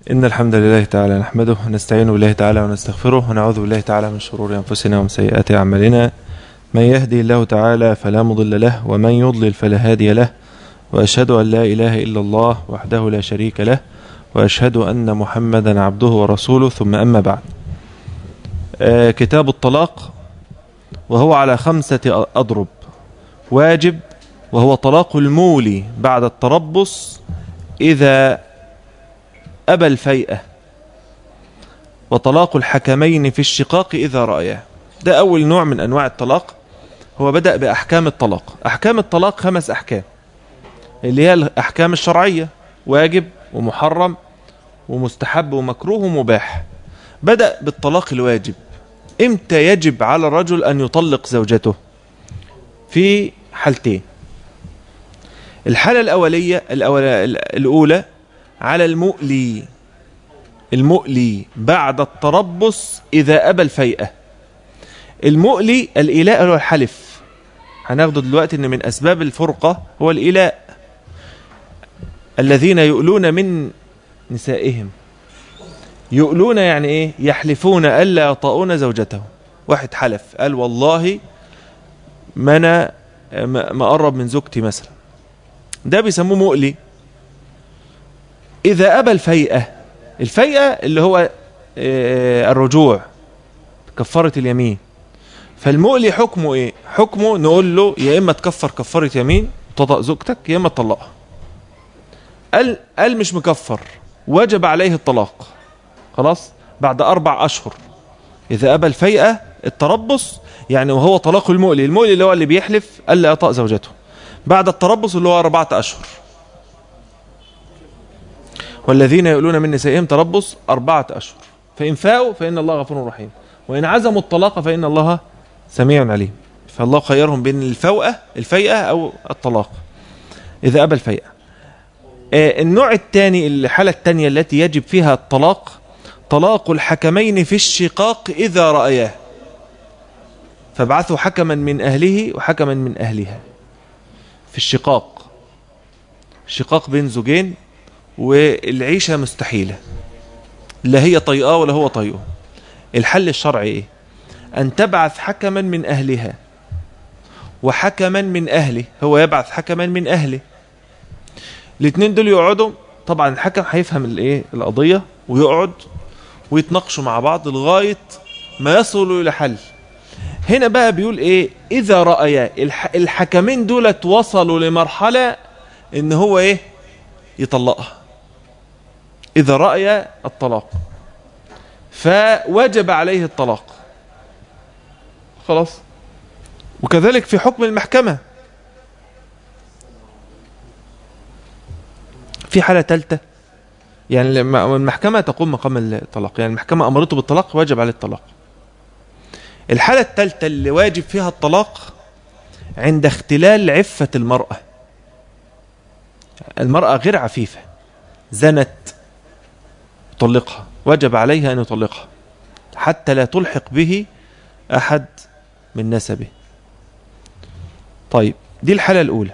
إن الحمد لله تعالى نحمده ونستعين بالله تعالى ونستغفره ونعوذ بالله تعالى من شرور أنفسنا ومن سيئات أعمالنا من يهدي الله تعالى فلا مضل له ومن يضلل فلا هادي له وأشهد أن لا إله إلا الله وحده لا شريك له وأشهد أن محمدا عبده ورسوله ثم أما بعد آه كتاب الطلاق وهو على خمسة أضرب واجب وهو طلاق المولي بعد التربص إذا أبى الفيئة وطلاق الحكمين في الشقاق إذا رأياه ده أول نوع من أنواع الطلاق هو بدأ بأحكام الطلاق أحكام الطلاق خمس أحكام اللي هي الأحكام الشرعية واجب ومحرم ومستحب ومكروه ومباح بدأ بالطلاق الواجب امتى يجب على الرجل أن يطلق زوجته في حالتين الحالة الأولية الأولى على المؤلي المؤلي بعد التربص إذا أبى الفيئة المؤلي الإلاء هو الحلف هناخده دلوقتي أن من أسباب الفرقة هو الإلاء الذين يؤلون من نسائهم يؤلون يعني إيه يحلفون ألا يطؤون زوجته واحد حلف قال والله ما أنا ما أقرب من زوجتي مثلا ده بيسموه مؤلي إذا أبى الفيئة الفيئة اللي هو الرجوع كفارة اليمين فالمؤلي حكمه إيه حكمه نقول له يا إما تكفر كفارة يمين تطأ زوجتك يا إما تطلقها قال, قال مش مكفر وجب عليه الطلاق خلاص بعد أربع أشهر إذا أبى الفيئة التربص يعني وهو طلاق المؤلي المؤلي اللي هو اللي بيحلف ألا يطأ زوجته بعد التربص اللي هو أربعة أشهر والذين يؤلون من نسائهم تربص أربعة أشهر فإن فاءوا فإن الله غفور رحيم وإن عزموا الطلاق فإن الله سميع عليم فالله خيرهم بين الفوءة الفيئة أو الطلاق إذا أبى الفيئة النوع الثاني الحالة الثانية التي يجب فيها الطلاق طلاق الحكمين في الشقاق إذا رأياه فابعثوا حكما من أهله وحكما من أهلها في الشقاق الشقاق بين زوجين والعيشة مستحيلة لا هي طيئة ولا هو طيئه الحل الشرعي ايه ان تبعث حكما من اهلها وحكما من اهله هو يبعث حكما من اهله الاثنين دول يقعدوا طبعا الحكم هيفهم الايه القضية ويقعد ويتناقشوا مع بعض لغاية ما يصلوا الى حل هنا بقى بيقول ايه اذا رأيا الحكمين دولت وصلوا لمرحلة ان هو ايه يطلقها إذا رأي الطلاق فوجب عليه الطلاق خلاص وكذلك في حكم المحكمة في حالة ثالثة يعني المحكمة تقوم مقام الطلاق يعني المحكمة أمرته بالطلاق واجب عليه الطلاق الحالة الثالثة اللي واجب فيها الطلاق عند اختلال عفة المرأة المرأة غير عفيفة زنت يطلقها وجب عليها أن يطلقها حتى لا تلحق به أحد من نسبه طيب دي الحالة الأولى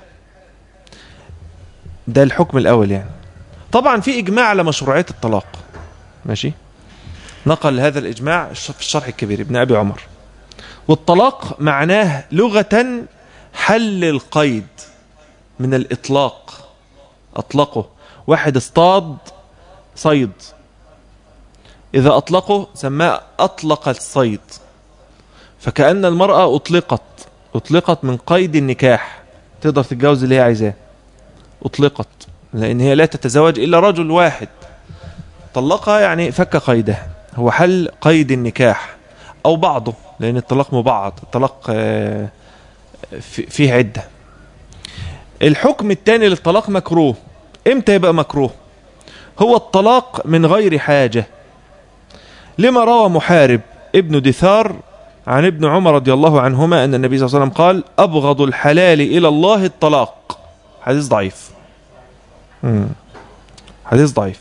ده الحكم الأول يعني طبعا في إجماع على مشروعية الطلاق ماشي نقل هذا الإجماع في الشرح الكبير ابن أبي عمر والطلاق معناه لغة حل القيد من الإطلاق أطلقه واحد اصطاد صيد إذا أطلقه سماه أطلق الصيد فكأن المرأة أطلقت أطلقت من قيد النكاح تقدر تتجوز اللي هي عايزاه أطلقت لأن هي لا تتزوج إلا رجل واحد طلقها يعني فك قيدها هو حل قيد النكاح أو بعضه لأن الطلاق مبعض الطلاق فيه عدة الحكم الثاني للطلاق مكروه امتى يبقى مكروه هو الطلاق من غير حاجة لما روى محارب ابن دثار عن ابن عمر رضي الله عنهما أن النبي صلى الله عليه وسلم قال أبغض الحلال إلى الله الطلاق حديث ضعيف مم. حديث ضعيف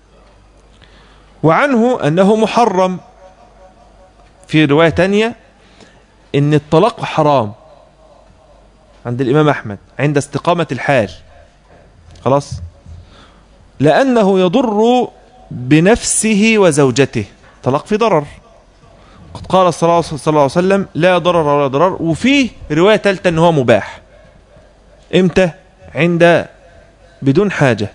وعنه أنه محرم في رواية تانية أن الطلاق حرام عند الإمام أحمد عند استقامة الحال خلاص لأنه يضر بنفسه وزوجته طلاق في ضرر قد قال صلى الله عليه وسلم لا ضرر ولا ضرر وفيه رواية ثالثة ان هو مباح امتى عند بدون حاجة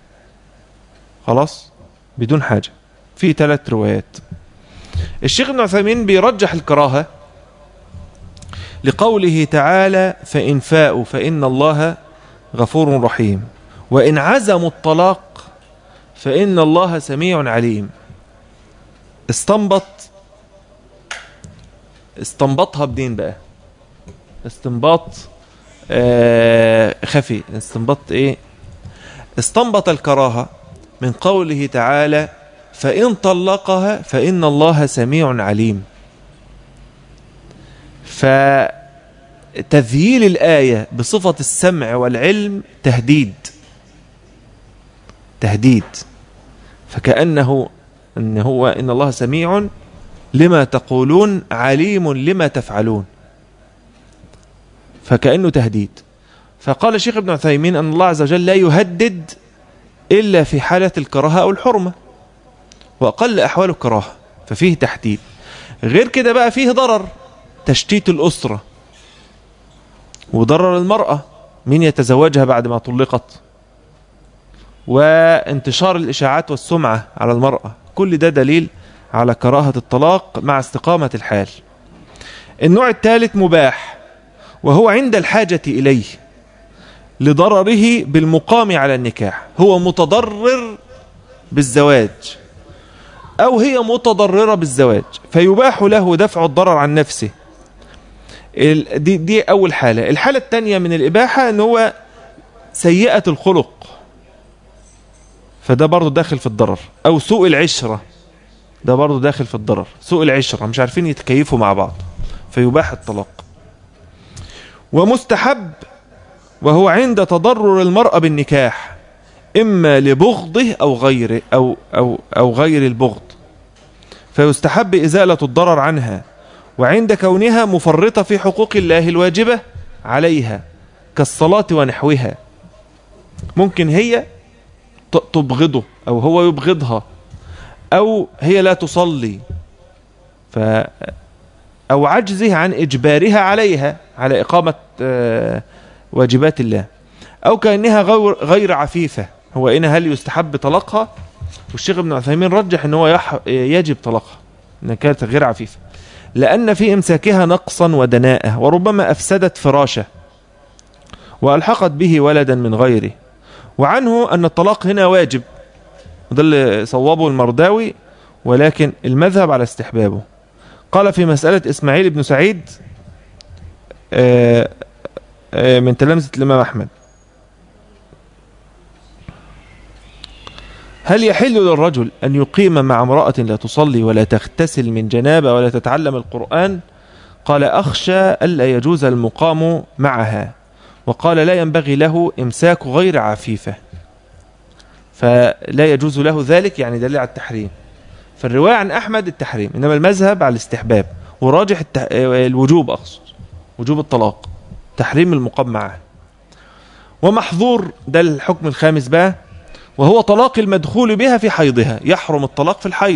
خلاص بدون حاجة في ثلاث روايات الشيخ ابن عثيمين بيرجح الكراهة لقوله تعالى فإن فاءوا فإن الله غفور رحيم وإن عزموا الطلاق فإن الله سميع عليم استنبط استنبطها بدين بقى استنباط آه خفي استنبط ايه استنبط الكراهة من قوله تعالى فإن طلقها فإن الله سميع عليم فتذييل الآية بصفة السمع والعلم تهديد تهديد فكأنه إن هو إن الله سميع لما تقولون عليم لما تفعلون فكأنه تهديد فقال الشيخ ابن عثيمين أن الله عز وجل لا يهدد إلا في حالة الكراهة أو الحرمة وأقل أحوال الكراهة ففيه تحديد غير كده بقى فيه ضرر تشتيت الأسرة وضرر المرأة مين يتزوجها بعد ما طلقت وانتشار الإشاعات والسمعة على المرأة كل ده دليل على كراهة الطلاق مع استقامة الحال النوع الثالث مباح وهو عند الحاجة إليه لضرره بالمقام على النكاح هو متضرر بالزواج أو هي متضررة بالزواج فيباح له دفع الضرر عن نفسه دي, دي أول حالة الحالة الثانية من الإباحة أن هو سيئة الخلق فده برضه داخل في الضرر أو سوء العشرة ده برضه داخل في الضرر سوء العشرة مش عارفين يتكيفوا مع بعض فيباح الطلاق ومستحب وهو عند تضرر المرأة بالنكاح إما لبغضه أو غيره أو, أو, أو غير البغض فيستحب إزالة الضرر عنها وعند كونها مفرطة في حقوق الله الواجبة عليها كالصلاة ونحوها ممكن هي تبغضه أو هو يبغضها أو هي لا تصلي ف أو عجزه عن إجبارها عليها على إقامة واجبات الله أو كأنها غير عفيفة هو إن هل يستحب طلاقها والشيخ ابن عثيمين رجح ان هو يح... يجب طلاقها ان كانت غير عفيفة لأن في إمساكها نقصا ودناءة وربما أفسدت فراشه وألحقت به ولدا من غيره وعنه أن الطلاق هنا واجب وده اللي صوابه المرداوي ولكن المذهب على استحبابه قال في مسألة إسماعيل بن سعيد من تلامذة الإمام أحمد هل يحل للرجل أن يقيم مع امرأة لا تصلي ولا تغتسل من جنابة ولا تتعلم القرآن قال أخشى ألا يجوز المقام معها وقال لا ينبغي له إمساك غير عفيفة فلا يجوز له ذلك يعني دليل على التحريم فالرواية عن أحمد التحريم إنما المذهب على الاستحباب وراجح التح... الوجوب أقصد وجوب الطلاق تحريم المقام معه ومحظور ده الحكم الخامس بقى وهو طلاق المدخول بها في حيضها يحرم الطلاق في الحيض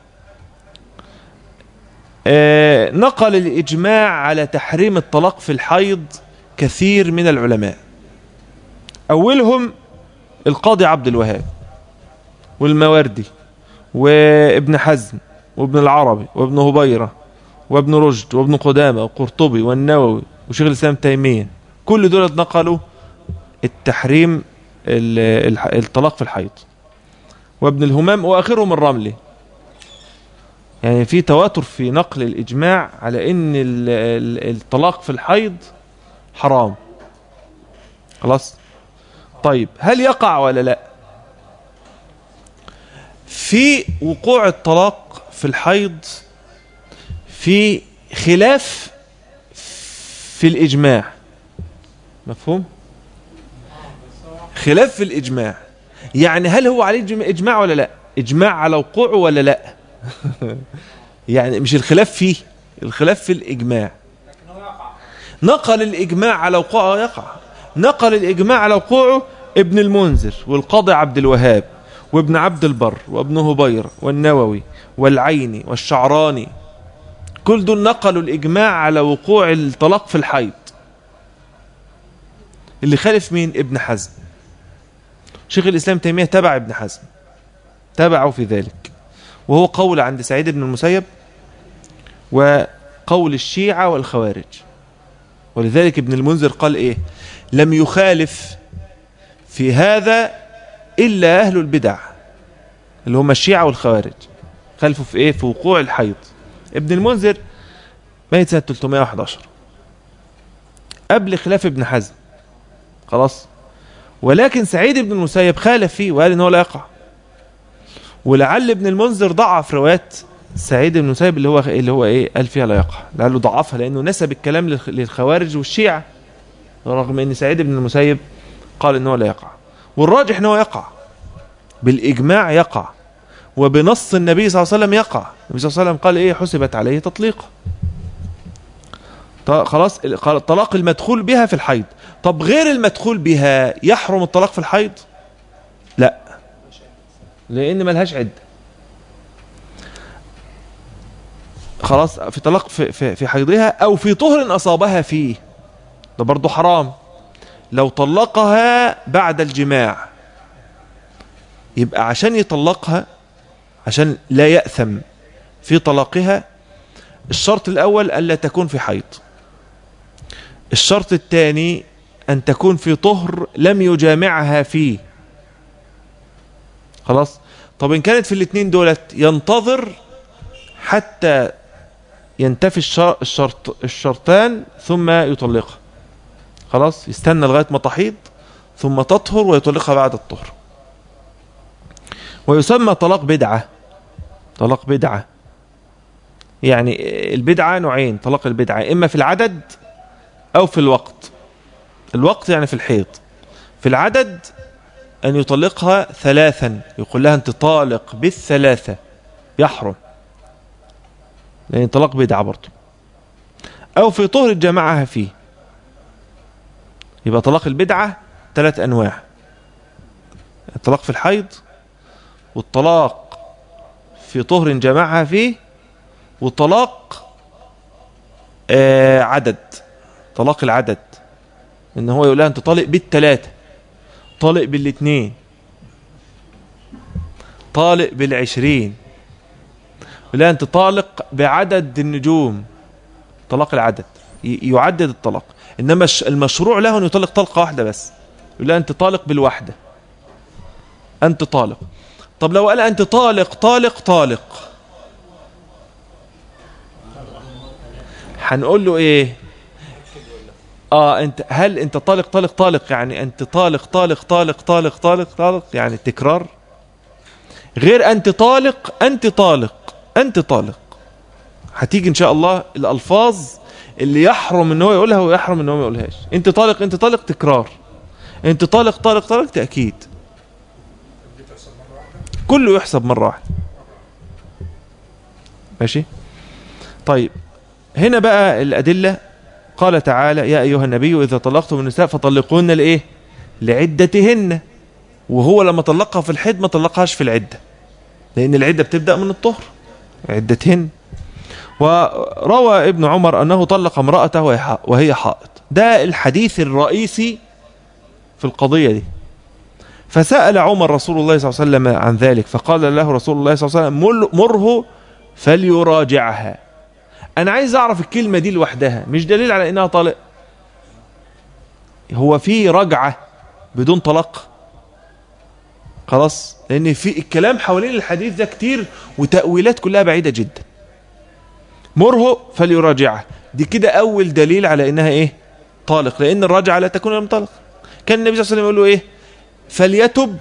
آه نقل الإجماع على تحريم الطلاق في الحيض كثير من العلماء أولهم القاضي عبد الوهاب والمواردي وابن حزم وابن العربي وابن هبيرة وابن رشد وابن قدامة وقرطبي والنووي وشيخ الإسلام تيمية كل دول نقلوا التحريم الطلاق في الحيض وابن الهمام واخرهم الرملي يعني في تواتر في نقل الاجماع على ان الطلاق في الحيض حرام خلاص طيب هل يقع ولا لا في وقوع الطلاق في الحيض في خلاف في الاجماع مفهوم خلاف في الإجماع يعني هل هو عليه إجماع ولا لا إجماع على وقوعه ولا لا يعني مش الخلاف فيه الخلاف في الإجماع نقل الإجماع على وقوعه يقع نقل الإجماع على وقوعه ابن المنذر والقاضي عبد الوهاب وابن عبد البر وابن هبير والنووي والعيني والشعراني كل دول نقلوا الإجماع على وقوع الطلاق في الحيض اللي خالف مين ابن حزم شيخ الإسلام تيمية تبع ابن حزم تبعه في ذلك وهو قول عند سعيد بن المسيب وقول الشيعة والخوارج ولذلك ابن المنذر قال ايه لم يخالف في هذا إلا أهل البدع اللي هم الشيعة والخوارج خالفوا في ايه في وقوع الحيض ابن المنذر ميت سنة 311 قبل خلاف ابن حزم خلاص ولكن سعيد بن المسيب خالف فيه وقال ان هو لا يقع ولعل ابن المنذر ضعف روايات سعيد بن المسيب اللي هو اللي هو ايه قال فيها لا يقع لعله ضعفها لانه نسب الكلام للخ- للخوارج والشيعة رغم ان سعيد بن المسيب قال ان هو لا يقع والراجح ان هو يقع بالاجماع يقع وبنص النبي صلى الله عليه وسلم يقع النبي صلى الله عليه وسلم قال ايه حسبت عليه تطليقا ط- خلاص ال- قال الطلاق المدخول بها في الحيض طب غير المدخول بها يحرم الطلاق في الحيض لا لان ملهاش عده خلاص في طلاق في, في, في حيضها او في طهر اصابها فيه ده برضه حرام لو طلقها بعد الجماع يبقى عشان يطلقها عشان لا يأثم في طلاقها الشرط الأول ألا تكون في حيض الشرط الثاني أن تكون في طهر لم يجامعها فيه خلاص طب إن كانت في الاثنين دولت ينتظر حتى ينتفي الشر- الشرط الشرطان ثم يطلقها خلاص يستنى لغاية ما تحيض ثم تطهر ويطلقها بعد الطهر ويسمى طلاق بدعة طلاق بدعة يعني البدعة نوعين طلاق البدعة إما في العدد أو في الوقت الوقت يعني في الحيض في العدد أن يطلقها ثلاثا يقول لها أنت طالق بالثلاثة يحرم لأن طلاق بدعة برضه أو في طهر جمعها فيه يبقى طلاق البدعة ثلاث أنواع الطلاق في الحيض والطلاق في طهر جمعها فيه وطلاق آه عدد طلاق العدد ان هو يقول لها انت طالق بالثلاثه طالق بالاثنين طالق بالعشرين يقول لها انت طالق بعدد النجوم طلاق العدد ي- يعدد الطلاق انما الش- المشروع له ان يطلق طلقه واحده بس يقول لها انت طالق بالواحده انت طالق طب لو قال انت طالق طالق طالق هنقول له ايه اه انت هل انت طالق طالق طالق يعني انت طالق طالق طالق طالق طالق طالق يعني تكرار غير انت طالق انت طالق انت طالق هتيجي ان شاء الله الالفاظ اللي يحرم ان هو يقولها ويحرم ان هو ما يقولهاش انت طالق انت طالق تكرار انت طالق طالق طالق تاكيد كله يحسب مره واحده ماشي طيب هنا بقى الادله قال تعالى يا ايها النبي اذا طلقتم النساء فطلقوهن لايه لعدتهن وهو لما طلقها في الحيض ما طلقهاش في العده لان العده بتبدا من الطهر عدتهن وروى ابن عمر أنه طلق امرأته وهي حا- وهي حائض ده الحديث الرئيسي في القضية دي فسأل عمر رسول الله صلى الله عليه وسلم عن ذلك فقال له رسول الله صلى الله عليه وسلم مل- مره فليراجعها أنا عايز أعرف الكلمة دي لوحدها مش دليل على إنها طالق هو في رجعة بدون طلاق خلاص لأن في الكلام حوالين الحديث ده كتير وتأويلات كلها بعيدة جدا مره فليراجعه دي كده اول دليل على انها ايه طالق لان الرجعه لا تكون لم طلق كان النبي صلى الله عليه وسلم يقول له ايه فليتب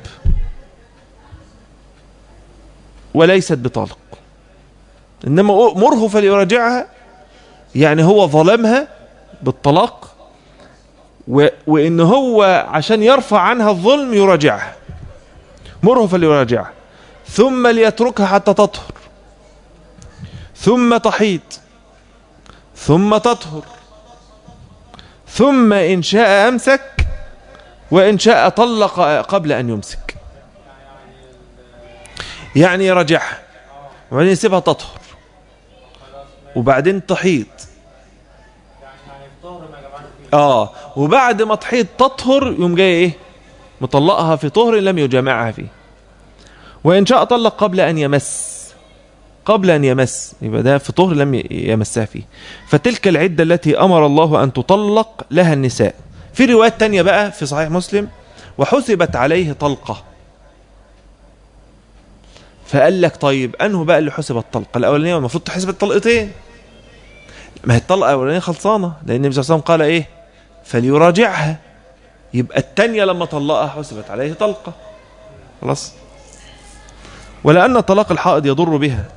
وليست بطالق انما مره فليراجعها يعني هو ظلمها بالطلاق و... وان هو عشان يرفع عنها الظلم يراجعها مره فليراجعها ثم ليتركها حتى تطهر ثم تحيض ثم تطهر ثم إن شاء أمسك وإن شاء طلق قبل أن يمسك يعني يراجعها وبعدين يسيبها تطهر وبعدين تحيض اه وبعد ما تحيض تطهر يوم جاي ايه مطلقها في طهر لم يجامعها فيه وإن شاء طلق قبل أن يمس قبل أن يمس يبقى ده في طهر لم يمسها فيه فتلك العدة التي أمر الله أن تطلق لها النساء في روايات تانية بقى في صحيح مسلم وحسبت عليه طلقة فقال لك طيب أنه بقى اللي حسب الطلقة الأولانية والمفروض تحسب الطلقتين ما هي الطلقة الأولانية خلصانة لأن النبي صلى الله عليه وسلم قال إيه فليراجعها يبقى التانية لما طلقها حسبت عليه طلقة خلاص ولأن طلاق الحائض يضر بها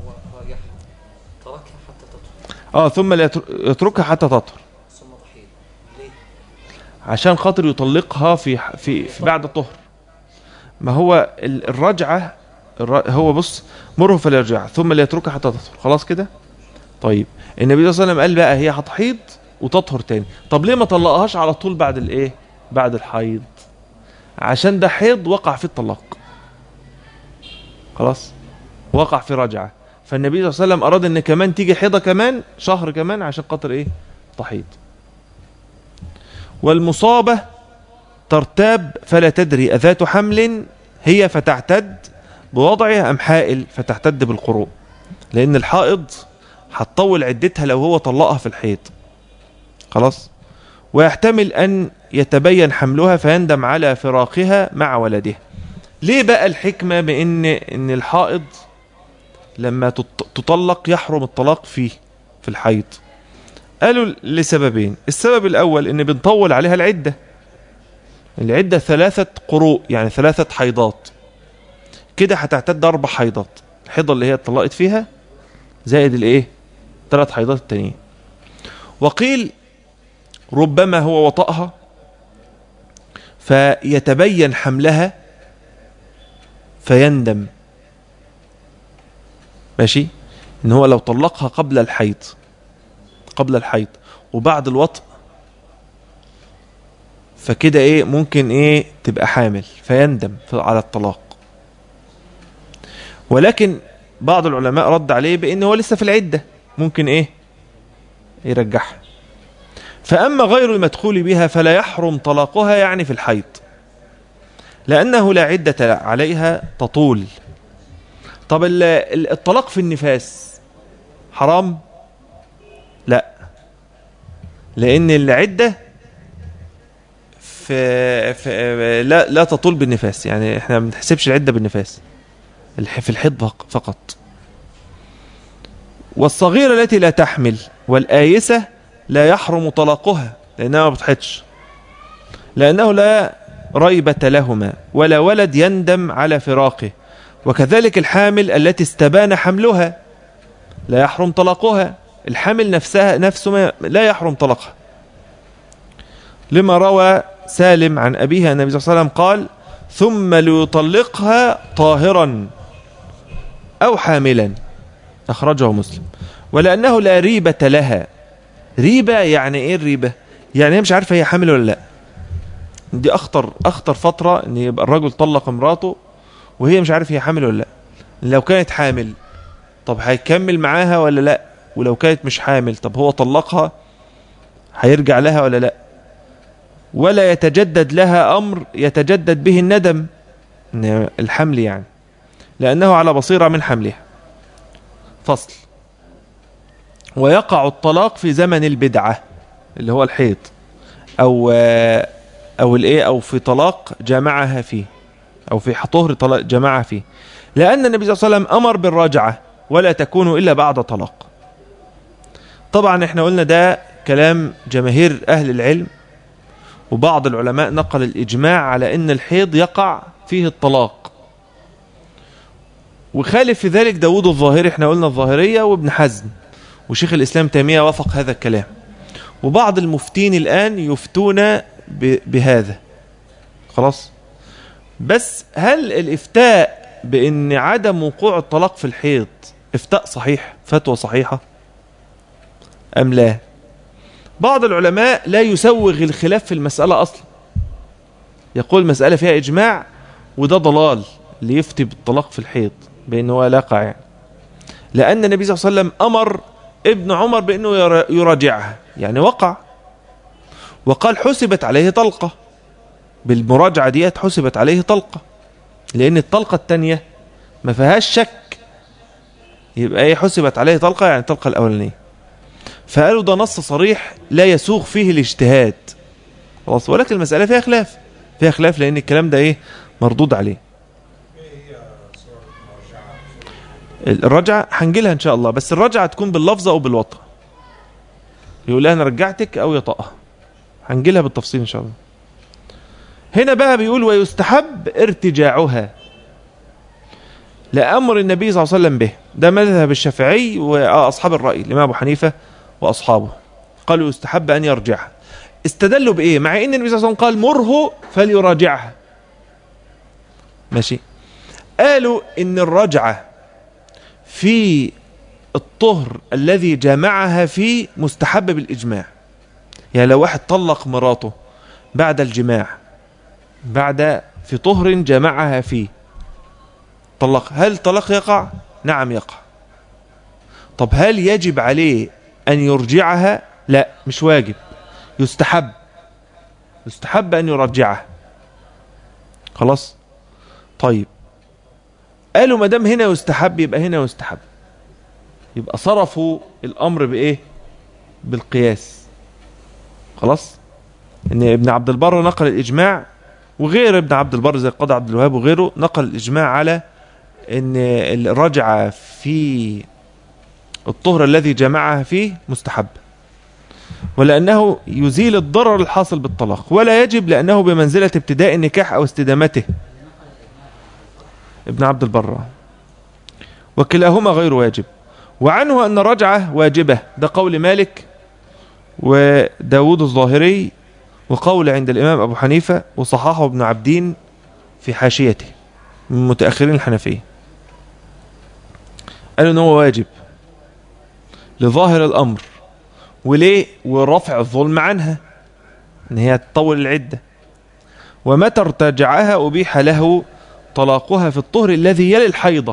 اه ثم يتركها حتى تطهر عشان خاطر يطلقها في في, في بعد الطهر ما هو الرجعه هو بص مره فليرجع ثم ليتركها حتى تطهر خلاص كده طيب النبي صلى الله عليه وسلم قال بقى هي هتحيض وتطهر تاني طب ليه ما طلقهاش على طول بعد الايه بعد الحيض عشان ده حيض وقع في الطلاق خلاص وقع في رجعه فالنبي صلى الله عليه وسلم اراد ان كمان تيجي حيضه كمان شهر كمان عشان خاطر ايه تحيض والمصابه ترتاب فلا تدري اذات حمل هي فتعتد بوضعها ام حائل فتعتد بالقروء لان الحائض هتطول عدتها لو هو طلقها في الحيض خلاص ويحتمل أن يتبين حملها فيندم على فراقها مع ولدها ليه بقى الحكمة بأن إن الحائض لما تطلق يحرم الطلاق فيه في الحيض قالوا لسببين السبب الأول أن بنطول عليها العدة العدة ثلاثة قروء يعني ثلاثة حيضات كده هتعتد أربع حيضات الحيضة اللي هي اتطلقت فيها زائد الايه ثلاث حيضات التانيين وقيل ربما هو وطأها فيتبين حملها فيندم ماشي ان هو لو طلقها قبل الحيض قبل الحيض وبعد الوطء فكده ايه ممكن ايه تبقى حامل فيندم على الطلاق ولكن بعض العلماء رد عليه بان هو لسه في العده ممكن ايه يرجعها فأما غير المدخول بها فلا يحرم طلاقها يعني في الحيض لأنه لا عدة عليها تطول طب الطلاق في النفاس حرام لا لأن العدة في, في لا, لا تطول بالنفاس يعني احنا ما بنحسبش العدة بالنفاس في الحيض فقط والصغيرة التي لا تحمل والآيسة لا يحرم طلاقها لأنها ما بتحدش لأنه لا ريبة لهما ولا ولد يندم على فراقه وكذلك الحامل التي استبان حملها لا يحرم طلاقها الحامل نفسها نفسه ما لا يحرم طلاقها لما روى سالم عن أبيها النبي صلى الله عليه وسلم قال ثم ليطلقها طاهرا أو حاملا أخرجه مسلم ولأنه لا ريبة لها ريبة يعني ايه الريبة يعني هي مش عارفة هي حامل ولا لا دي اخطر اخطر فترة ان يبقى الرجل طلق مراته وهي مش عارف هي حامل ولا لا لو كانت حامل طب هيكمل معاها ولا لا ولو كانت مش حامل طب هو طلقها هيرجع لها ولا لا ولا يتجدد لها امر يتجدد به الندم الحمل يعني لانه على بصيرة من حملها فصل ويقع الطلاق في زمن البدعة اللي هو الحيض أو أو الإيه أو في طلاق جمعها فيه أو في طهر طلاق جمعها فيه لأن النبي صلى الله عليه وسلم أمر بالراجعة ولا تكون إلا بعد طلاق طبعا احنا قلنا ده كلام جماهير أهل العلم وبعض العلماء نقل الإجماع على أن الحيض يقع فيه الطلاق وخالف في ذلك داود الظاهري احنا قلنا الظاهرية وابن حزم وشيخ الإسلام تيمية وافق هذا الكلام وبعض المفتين الآن يفتون بهذا خلاص بس هل الإفتاء بأن عدم وقوع الطلاق في الحيض إفتاء صحيح فتوى صحيحة أم لا بعض العلماء لا يسوغ الخلاف في المسألة أصلا يقول مسألة فيها إجماع وده ضلال اللي يفتي بالطلاق في الحيض بأنه هو لاقع يعني لأن النبي صلى الله عليه وسلم أمر ابن عمر بأنه يرا- يراجعها يعني وقع وقال حسبت عليه طلقة بالمراجعة ديت حسبت عليه طلقة لأن الطلقة التانية ما فيهاش شك يبقى ايه حسبت عليه طلقة يعني الطلقة الأولانية فقالوا ده نص صريح لا يسوغ فيه الاجتهاد خلاص ولكن المسألة فيها خلاف فيها خلاف لأن الكلام ده ايه مردود عليه الرجعة هنجيلها ان شاء الله بس الرجعة تكون باللفظة او بالوطأ يقول لها انا رجعتك او يطأها هنجيلها بالتفصيل ان شاء الله هنا بقى بيقول ويستحب ارتجاعها لأمر النبي صلى الله عليه وسلم به ده مذهب الشافعي وأصحاب الرأي الإمام أبو حنيفة وأصحابه قالوا يستحب أن يرجعها استدلوا بإيه مع أن النبي صلى الله عليه وسلم قال مره فليراجعها ماشي قالوا إن الرجعة في الطهر الذي جمعها فيه مستحب بالإجماع يعني لو واحد طلق مراته بعد الجماع بعد في طهر جمعها فيه طلق هل طلاق يقع نعم يقع طب هل يجب عليه أن يرجعها لا مش واجب يستحب يستحب أن يرجعها خلاص طيب قالوا ما دام هنا يستحب يبقى هنا يستحب يبقى صرفوا الأمر بإيه بالقياس خلاص ان ابن عبد البر نقل الإجماع وغير ابن عبد البر زي القاضي عبد الوهاب وغيره نقل الإجماع على ان الرجعة في الطهر الذي جمعها فيه مستحب ولأنه يزيل الضرر الحاصل بالطلاق ولا يجب لأنه بمنزلة ابتداء النكاح أو استدامته ابن عبد البر وكلاهما غير واجب وعنه أن الرجعة واجبة ده قول مالك وداود الظاهري وقول عند الإمام أبو حنيفة وصححه ابن عبدين في حاشيته من متأخرين الحنفية قالوا أنه واجب لظاهر الأمر وليه ورفع الظلم عنها ان هي تطول العدة ومتى ارتجعها أبيح له طلاقها في الطهر الذي يلي الحيضة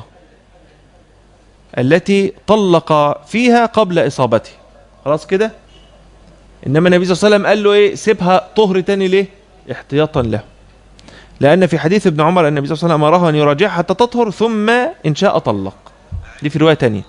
التي طلق فيها قبل إصابته خلاص كده إنما النبي صلى الله عليه وسلم قال له إيه سيبها طهر تاني ليه احتياطا له لأن في حديث ابن عمر النبي صلى الله عليه وسلم أمره أن يراجعها حتى تطهر ثم إن شاء طلق دي في رواية تانية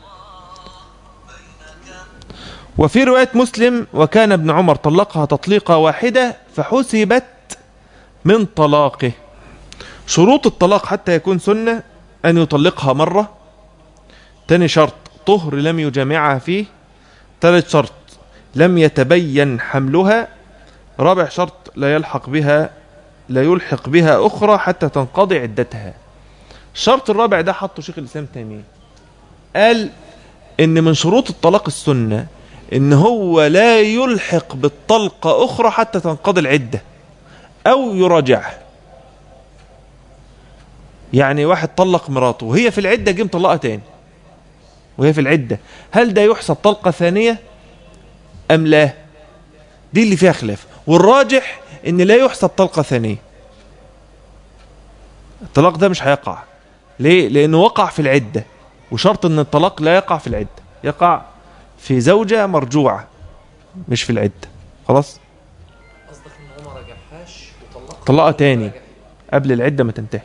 وفي رواية مسلم وكان ابن عمر طلقها تطليقة واحدة فحسبت من طلاقه شروط الطلاق حتى يكون سنة أن يطلقها مرة تاني شرط طهر لم يجامعها فيه ثالث شرط لم يتبين حملها رابع شرط لا يلحق بها لا يلحق بها أخرى حتى تنقضي عدتها الشرط الرابع ده حطه شيخ الإسلام تيمية قال إن من شروط الطلاق السنة إن هو لا يلحق بالطلقة أخرى حتى تنقضي العدة أو يراجعها يعني واحد طلق مراته وهي في العدة جه مطلقها تاني وهي في العدة هل ده يحسب طلقة ثانية أم لا دي اللي فيها خلاف والراجح ان لا يحسب طلقة ثانية الطلاق ده مش هيقع ليه لانه وقع في العدة وشرط ان الطلاق لا يقع في العدة يقع في زوجة مرجوعة مش في العدة خلاص قصدك ان هو ما رجعهاش وطلقها طلقها تاني قبل العدة ما تنتهي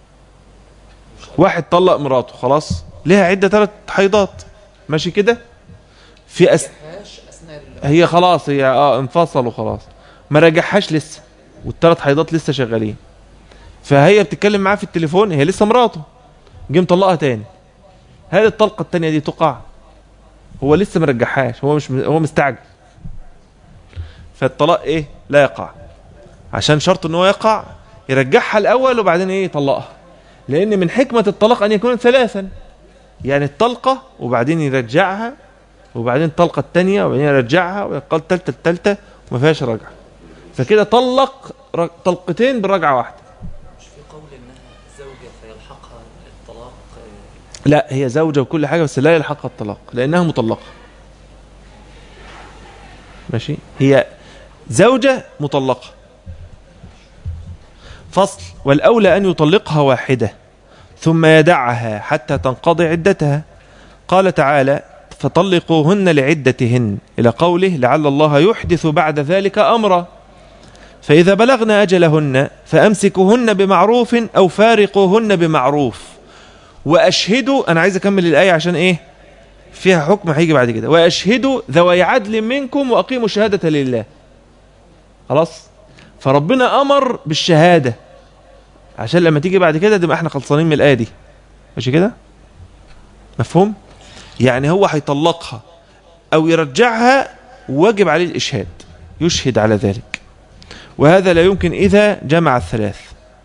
واحد طلق مراته خلاص ليها عدة ثلاث حيضات ماشي كده في أس... رجعهاش اثناء ال- هي خلاص هي اه انفصلوا خلاص ما رجعهاش لسه والثلاث حيضات لسه شغالين فهي بتتكلم معاه في التليفون هي لسه مراته جه مطلقها تاني هل الطلقه التانية دي تقع هو لسه ما رجعهاش هو مش هو مستعجل فالطلاق ايه لا يقع عشان شرط ان هو يقع يرجعها الاول وبعدين ايه يطلقها لان من حكمه الطلاق ان يكون ثلاثا يعني الطلقه وبعدين يرجعها وبعدين الطلقه الثانيه وبعدين يرجعها ويقال الثالثه الثالثه وما فيهاش رجعه فكده طلق ر- طلقتين برجعه واحده مش في قول انها زوجة فيلحقها الطلاق آه، لا هي زوجة وكل حاجة بس لا يلحقها الطلاق لأنها مطلقة ماشي هي زوجة مطلقة فصل والأولى أن يطلقها واحدة ثم يدعها حتى تنقضي عدتها قال تعالى فطلقوهن لعدتهن إلى قوله لعل الله يحدث بعد ذلك أمرا فإذا بلغن أجلهن فأمسكوهن بمعروف أو فارقوهن بمعروف وأشهدوا أنا عايز أكمل الآية عشان إيه فيها حكم هيجي بعد كده وأشهدوا ذوي عدل منكم وأقيموا الشهادة لله خلاص فربنا أمر بالشهادة عشان لما تيجي بعد كده تبقى احنا خلصانين من الآية دي ماشي كده مفهوم يعني هو هيطلقها أو يرجعها واجب عليه الإشهاد يشهد على ذلك وهذا لا يمكن إذا جمع الثلاث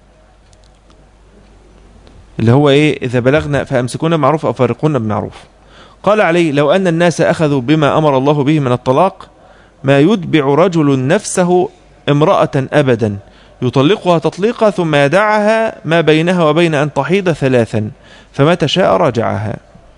اللي هو إيه إذا بلغنا فأمسكونا بمعروف أو فارقونا بمعروف قال عليه لو أن الناس أخذوا بما أمر الله به من الطلاق ما يتبع رجل نفسه امرأة أبدا يطلقها تطليقا ثم يدعها ما بينها وبين أن تحيض ثلاثا فمتى شاء راجعها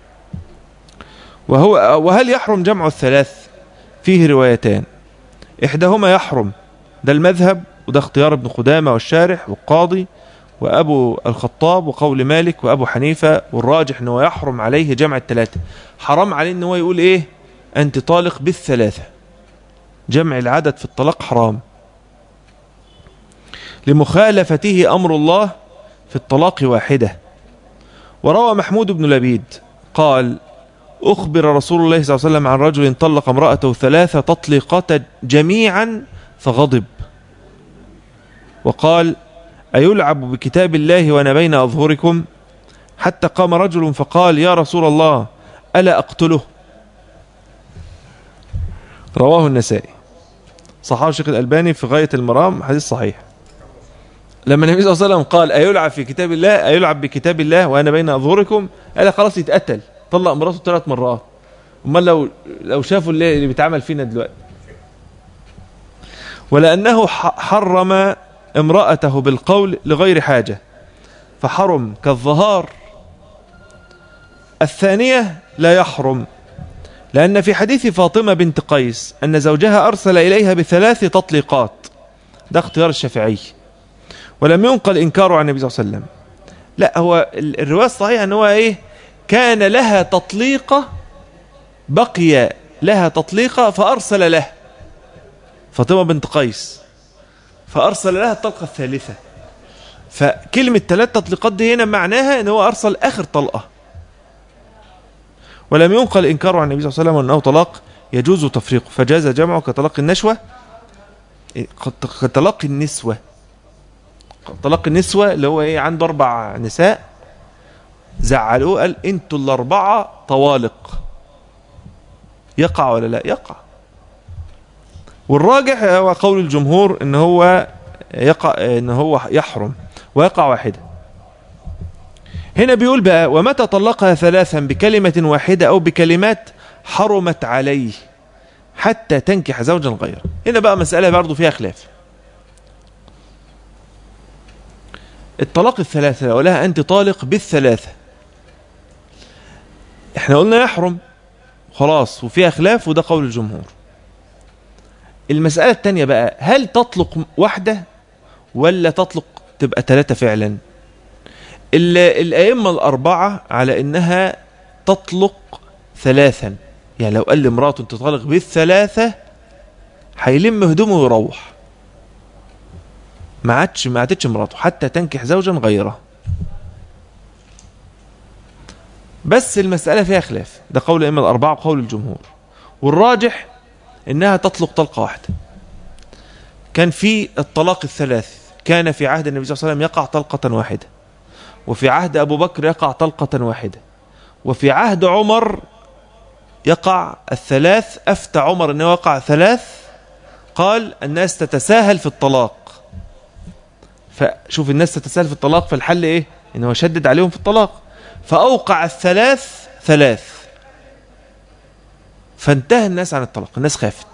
وهو وهل يحرم جمع الثلاث فيه روايتان إحداهما يحرم ده المذهب وده اختيار ابن قدامة والشارح والقاضي وأبو الخطاب وقول مالك وأبو حنيفة والراجح أنه يحرم عليه جمع الثلاثة حرام عليه أنه يقول إيه أنت طالق بالثلاثة جمع العدد في الطلاق حرام لمخالفته أمر الله في الطلاق واحدة وروى محمود بن لبيد قال أخبر رسول الله صلى الله عليه وسلم عن رجل طلق امرأته ثلاثة تطليقات جميعا فغضب وقال أيلعب بكتاب الله وأنا بين أظهركم حتى قام رجل فقال يا رسول الله ألا أقتله رواه النسائي صحابه الشيخ الألباني في غاية المرام حديث صحيح لما النبي صلى الله عليه وسلم قال أيلعب في كتاب الله أيلعب بكتاب الله وأنا بين أظهركم قال خلاص يتقتل طلق مراته ثلاث مرات امال لو لو شافوا اللي, اللي بيتعمل فينا دلوقتي ولأنه حرم امرأته بالقول لغير حاجة فحرم كالظهار الثانية لا يحرم لأن في حديث فاطمة بنت قيس أن زوجها أرسل إليها بثلاث تطليقات ده اختيار الشافعي ولم ينقل إنكاره عن النبي صلى الله عليه وسلم لا هو الرواية الصحيحة أنه هو إيه كان لها تطليقة بقي لها تطليقة فأرسل له فاطمة بنت قيس فأرسل لها الطلقة الثالثة فكلمة ثلاث تطليقات دي هنا معناها ان هو أرسل آخر طلقة ولم ينقل إنكاره عن النبي صلى الله عليه وسلم أنه طلاق يجوز تفريقه فجاز جمعه كطلاق النشوة كطلاق النسوة طلاق النسوة اللي هو ايه عنده أربع نساء زعلوه قال انتوا الأربعة طوالق يقع ولا لا يقع والراجح هو قول الجمهور ان هو يقع ان هو يحرم ويقع واحدة هنا بيقول بقى ومتى طلقها ثلاثا بكلمة واحدة او بكلمات حرمت عليه حتى تنكح زوجا غيره هنا بقى مسألة برضو فيها خلاف الطلاق الثلاثة ولها أنت طالق بالثلاثة احنا قلنا يحرم خلاص وفيها خلاف وده قول الجمهور المسألة التانية بقى هل تطلق واحدة ولا تطلق تبقى ثلاثة فعلا الأئمة الأربعة على إنها تطلق ثلاثا يعني لو قال لمراته انت تطلق بالثلاثة هيلم هدومه ويروح ما عادش ما عادتش مراته حتى تنكح زوجا غيره بس المسألة فيها خلاف ده قول الأئمة الأربعة وقول الجمهور والراجح إنها تطلق طلقة واحدة كان في الطلاق الثلاث كان في عهد النبي صلى الله عليه وسلم يقع طلقة واحدة وفي عهد أبو بكر يقع طلقة واحدة وفي عهد عمر يقع الثلاث أفتى عمر أنه يقع ثلاث قال الناس تتساهل في الطلاق فشوف الناس تتساهل في الطلاق فالحل ايه انه شدد عليهم في الطلاق فأوقع الثلاث ثلاث فانتهى الناس عن الطلاق الناس خافت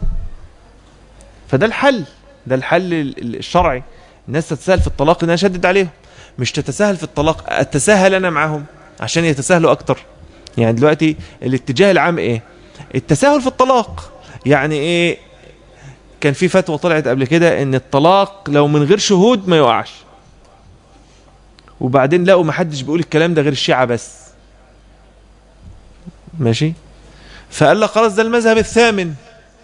فده الحل ده الحل الشرعي الناس تتساهل في الطلاق انها شدد عليهم مش تتساهل في الطلاق اتساهل انا معاهم عشان يتساهلوا اكتر يعني دلوقتي الاتجاه العام ايه التساهل في الطلاق يعني ايه كان في فتوى طلعت قبل كده ان الطلاق لو من غير شهود ما يقعش وبعدين لقوا ما حدش بيقول الكلام ده غير الشيعة بس ماشي فقال لك خلاص ده المذهب الثامن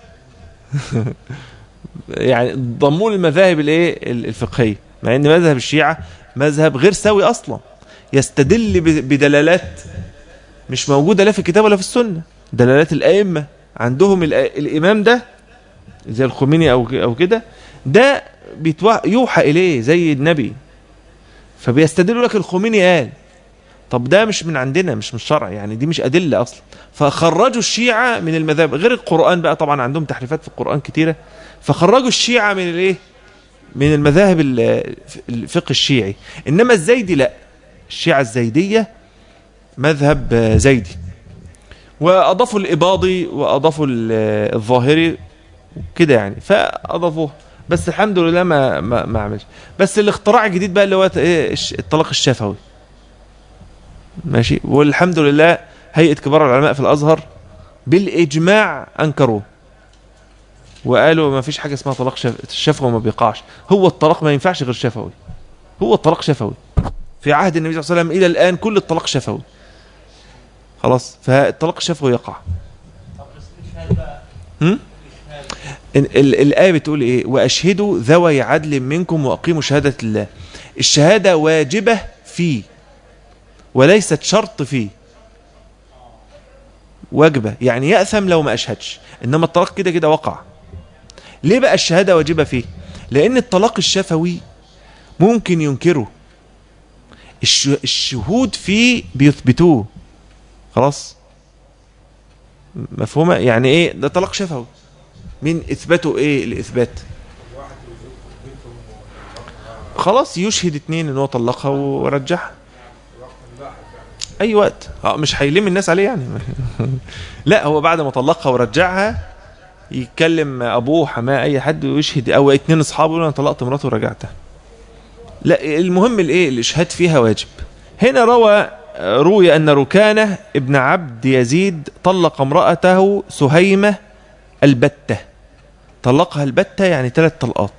يعني ضموا المذاهب الايه الفقهيه مع ان مذهب الشيعة مذهب غير سوي اصلا يستدل ب- بدلالات مش موجودة لا في الكتاب ولا في السنة دلالات الأئمة عندهم الأ- الإمام ده زي الخميني أو ك- أو كده ده بيتوح يوحى إليه زي النبي فبيستدلوا لك الخميني قال طب ده مش من عندنا مش من الشرع يعني دي مش أدلة أصلا فخرجوا الشيعة من المذاهب غير القرآن بقى طبعا عندهم تحريفات في القرآن كتيرة فخرجوا الشيعة من الايه من المذاهب ال- الفقه الشيعي إنما الزيدي لا الشيعة الزيدية مذهب آه، زيدي وأضافوا الإباضي وأضافوا ال- الظاهري كده يعني فأضافوه بس الحمد لله ما ما, ما عملش بس الاختراع الجديد بقى اللي هو ايه الش- الطلاق الشفوي ماشي والحمد لله هيئة كبار العلماء في الأزهر بالإجماع أنكروه وقالوا ما فيش حاجة اسمها طلاق شف... الشفوي ما بيقعش هو الطلاق ما ينفعش غير شفوي هو الطلاق شفوي في عهد النبي صلى الله عليه وسلم إلى الآن كل الطلاق شفوي خلاص فالطلاق الشفوي يقع هم؟ ال- ال- الآية بتقول إيه وأشهدوا ذوي عدل منكم وأقيموا شهادة الله الشهادة واجبة فيه وليست شرط فيه واجبة يعني يأثم لو ما أشهدش إنما الطلاق كده كده وقع ليه بقى الشهادة واجبة فيه لأن الطلاق الشفوي ممكن ينكره الش- الشهود فيه بيثبتوه خلاص مفهومة يعني ايه ده طلاق شفوي مين اثبته ايه الاثبات خلاص يشهد اتنين ان هو طلقها ورجعها اي وقت اه مش هيلم الناس عليه يعني لا هو بعد ما طلقها ورجعها يتكلم ابوه حماه اي حد ويشهد او اتنين اصحابه يقولوا انا طلقت مراته ورجعتها لا المهم الايه الاشهاد فيها واجب هنا روى روي ان ركانه ابن عبد يزيد طلق امراته سهيمه البته طلقها البته يعني ثلاث طلقات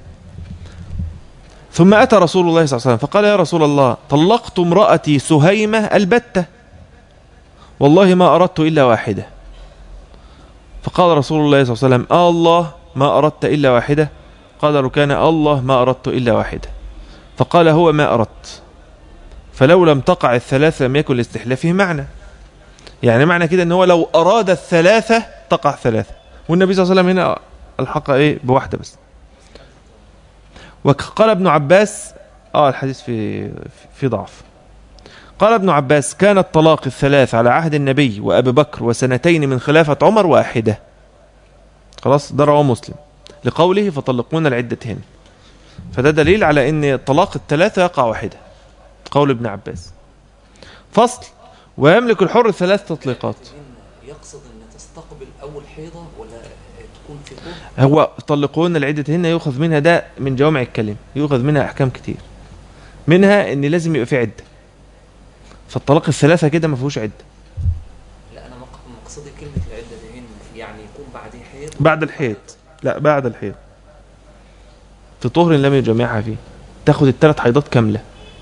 ثم اتى رسول الله صلى الله عليه وسلم فقال يا رسول الله طلقت امراتي سهيمه البته والله ما اردت الا واحده فقال رسول الله صلى الله عليه وسلم آه الله ما اردت الا واحده قال ركانه الله ما اردت الا واحده فقال هو ما أردت فلو لم تقع الثلاثة لم يكن لاستحلافه معنى يعني معنى كده ان هو لو أراد الثلاثة تقع ثلاثة والنبي صلى الله عليه وسلم هنا الحق ايه بواحدة بس وقال ابن عباس اه الحديث في في ضعف قال ابن عباس كان الطلاق الثلاث على عهد النبي وأبي بكر وسنتين من خلافة عمر واحدة خلاص ده رواه مسلم لقوله فطلقون العدتهن فده دليل على ان طلاق الثلاثة يقع واحدة قول ابن عباس فصل ويملك الحر ثلاث تطليقات يقصد ان تستقبل اول حيضه ولا تكون في طهر هو طلقون العدتهن يؤخذ منها ده من جوامع الكلم يؤخذ منها احكام كتير منها ان لازم يبقى في عده فالطلاق الثلاثه كده ما فيهوش عده لا انا مق- مقصدي كلمه العده دهن يعني يكون بعديه حيض بعد الحيض لا بعد الحيض في طهر لم يجمعها فيه تاخد الثلاث حيضات كامله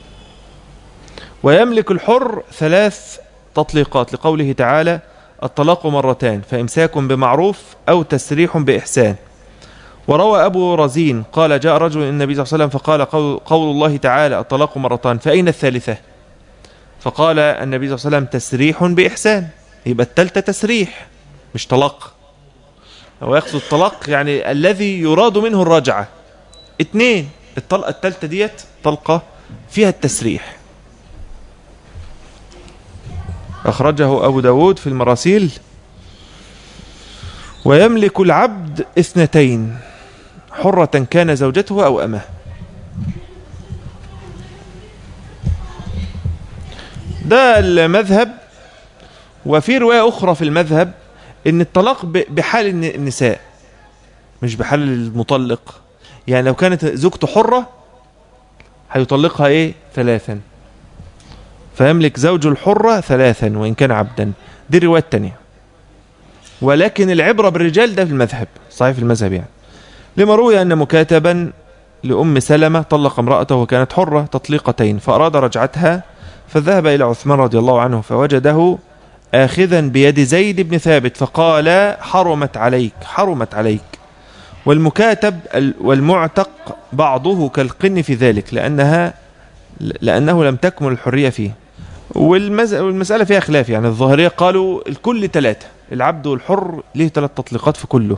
ويملك الحر ثلاث تطليقات لقوله تعالى الطلاق مرتان فإمساك بمعروف أو تسريح بإحسان وروى أبو رزين قال جاء رجل إلى النبي صلى الله عليه وسلم فقال قول, قول الله تعالى الطلاق مرتان فأين الثالثة فقال النبي صلى الله عليه وسلم تسريح بإحسان يبقى الثالثة تسريح مش طلاق هو يقصد الطلاق يعني الذي يراد منه الرجعة اتنين الطلقة الثالثة ديت طلقة فيها التسريح أخرجه أبو داود في المراسيل ويملك العبد اثنتين حرة كان زوجته أو أمه ده المذهب وفي رواية أخرى في المذهب إن الطلاق ب- بحال الن- النساء مش بحال المطلق يعني لو كانت زوجته حرة هيطلقها إيه ثلاثا فيملك زوج الحرة ثلاثا وإن كان عبدا دي الرواية التانية ولكن العبرة بالرجال ده في المذهب صحيح في المذهب يعني لما روي أن مكاتبا لأم سلمة طلق امرأته وكانت حرة تطليقتين فأراد رجعتها فذهب إلى عثمان رضي الله عنه فوجده آخذا بيد زيد بن ثابت فقال حرمت عليك حرمت عليك والمكاتب ال- والمعتق بعضه كالقن في ذلك لأنها لأنه لم تكمل الحرية فيه والمز... والمسألة فيها خلاف يعني الظاهرية قالوا الكل ثلاثة العبد والحر ليه ثلاث تطليقات في كله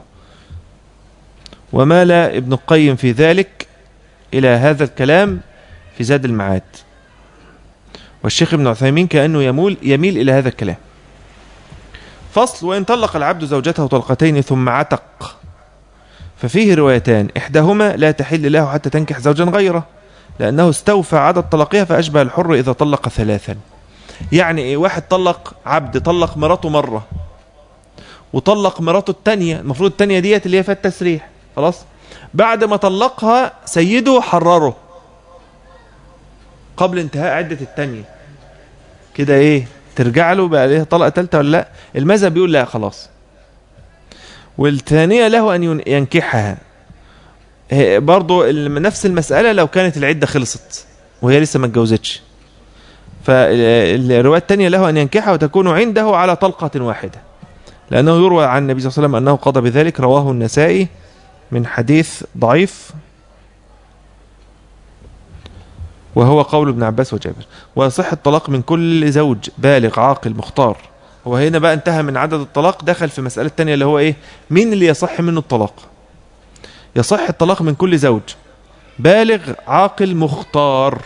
ومال ابن القيم في ذلك إلى هذا الكلام في زاد المعاد والشيخ ابن عثيمين كأنه يمول يميل إلى هذا الكلام فصل وإن طلق العبد زوجته طلقتين ثم عتق ففيه روايتان إحداهما لا تحل له حتى تنكح زوجا غيره لأنه استوفى عدد طلقها فأشبه الحر إذا طلق ثلاثا يعني إيه واحد طلق عبد طلق مراته مرة وطلق مراته التانية المفروض التانية ديت اللي هي فيها التسريح خلاص بعد ما طلقها سيده حرره قبل انتهاء عدة التانية كده ايه ترجع له بقى ليه طلقة تالتة ولا لا المذهب بيقول لا خلاص والثانية له أن ين- ينكحها هي برضو ال- نفس المسألة لو كانت العدة خلصت وهي لسه ما اتجوزتش فالرواية الثانية له أن ينكحها وتكون عنده على طلقة واحدة لأنه يروى عن النبي صلى الله عليه وسلم أنه قضى بذلك رواه النسائي من حديث ضعيف وهو قول ابن عباس وجابر ويصح الطلاق من كل زوج بالغ عاقل مختار هو هنا بقى انتهى من عدد الطلاق دخل في مسألة تانية اللي هو ايه مين اللي يصح منه الطلاق يصح الطلاق من كل زوج بالغ عاقل مختار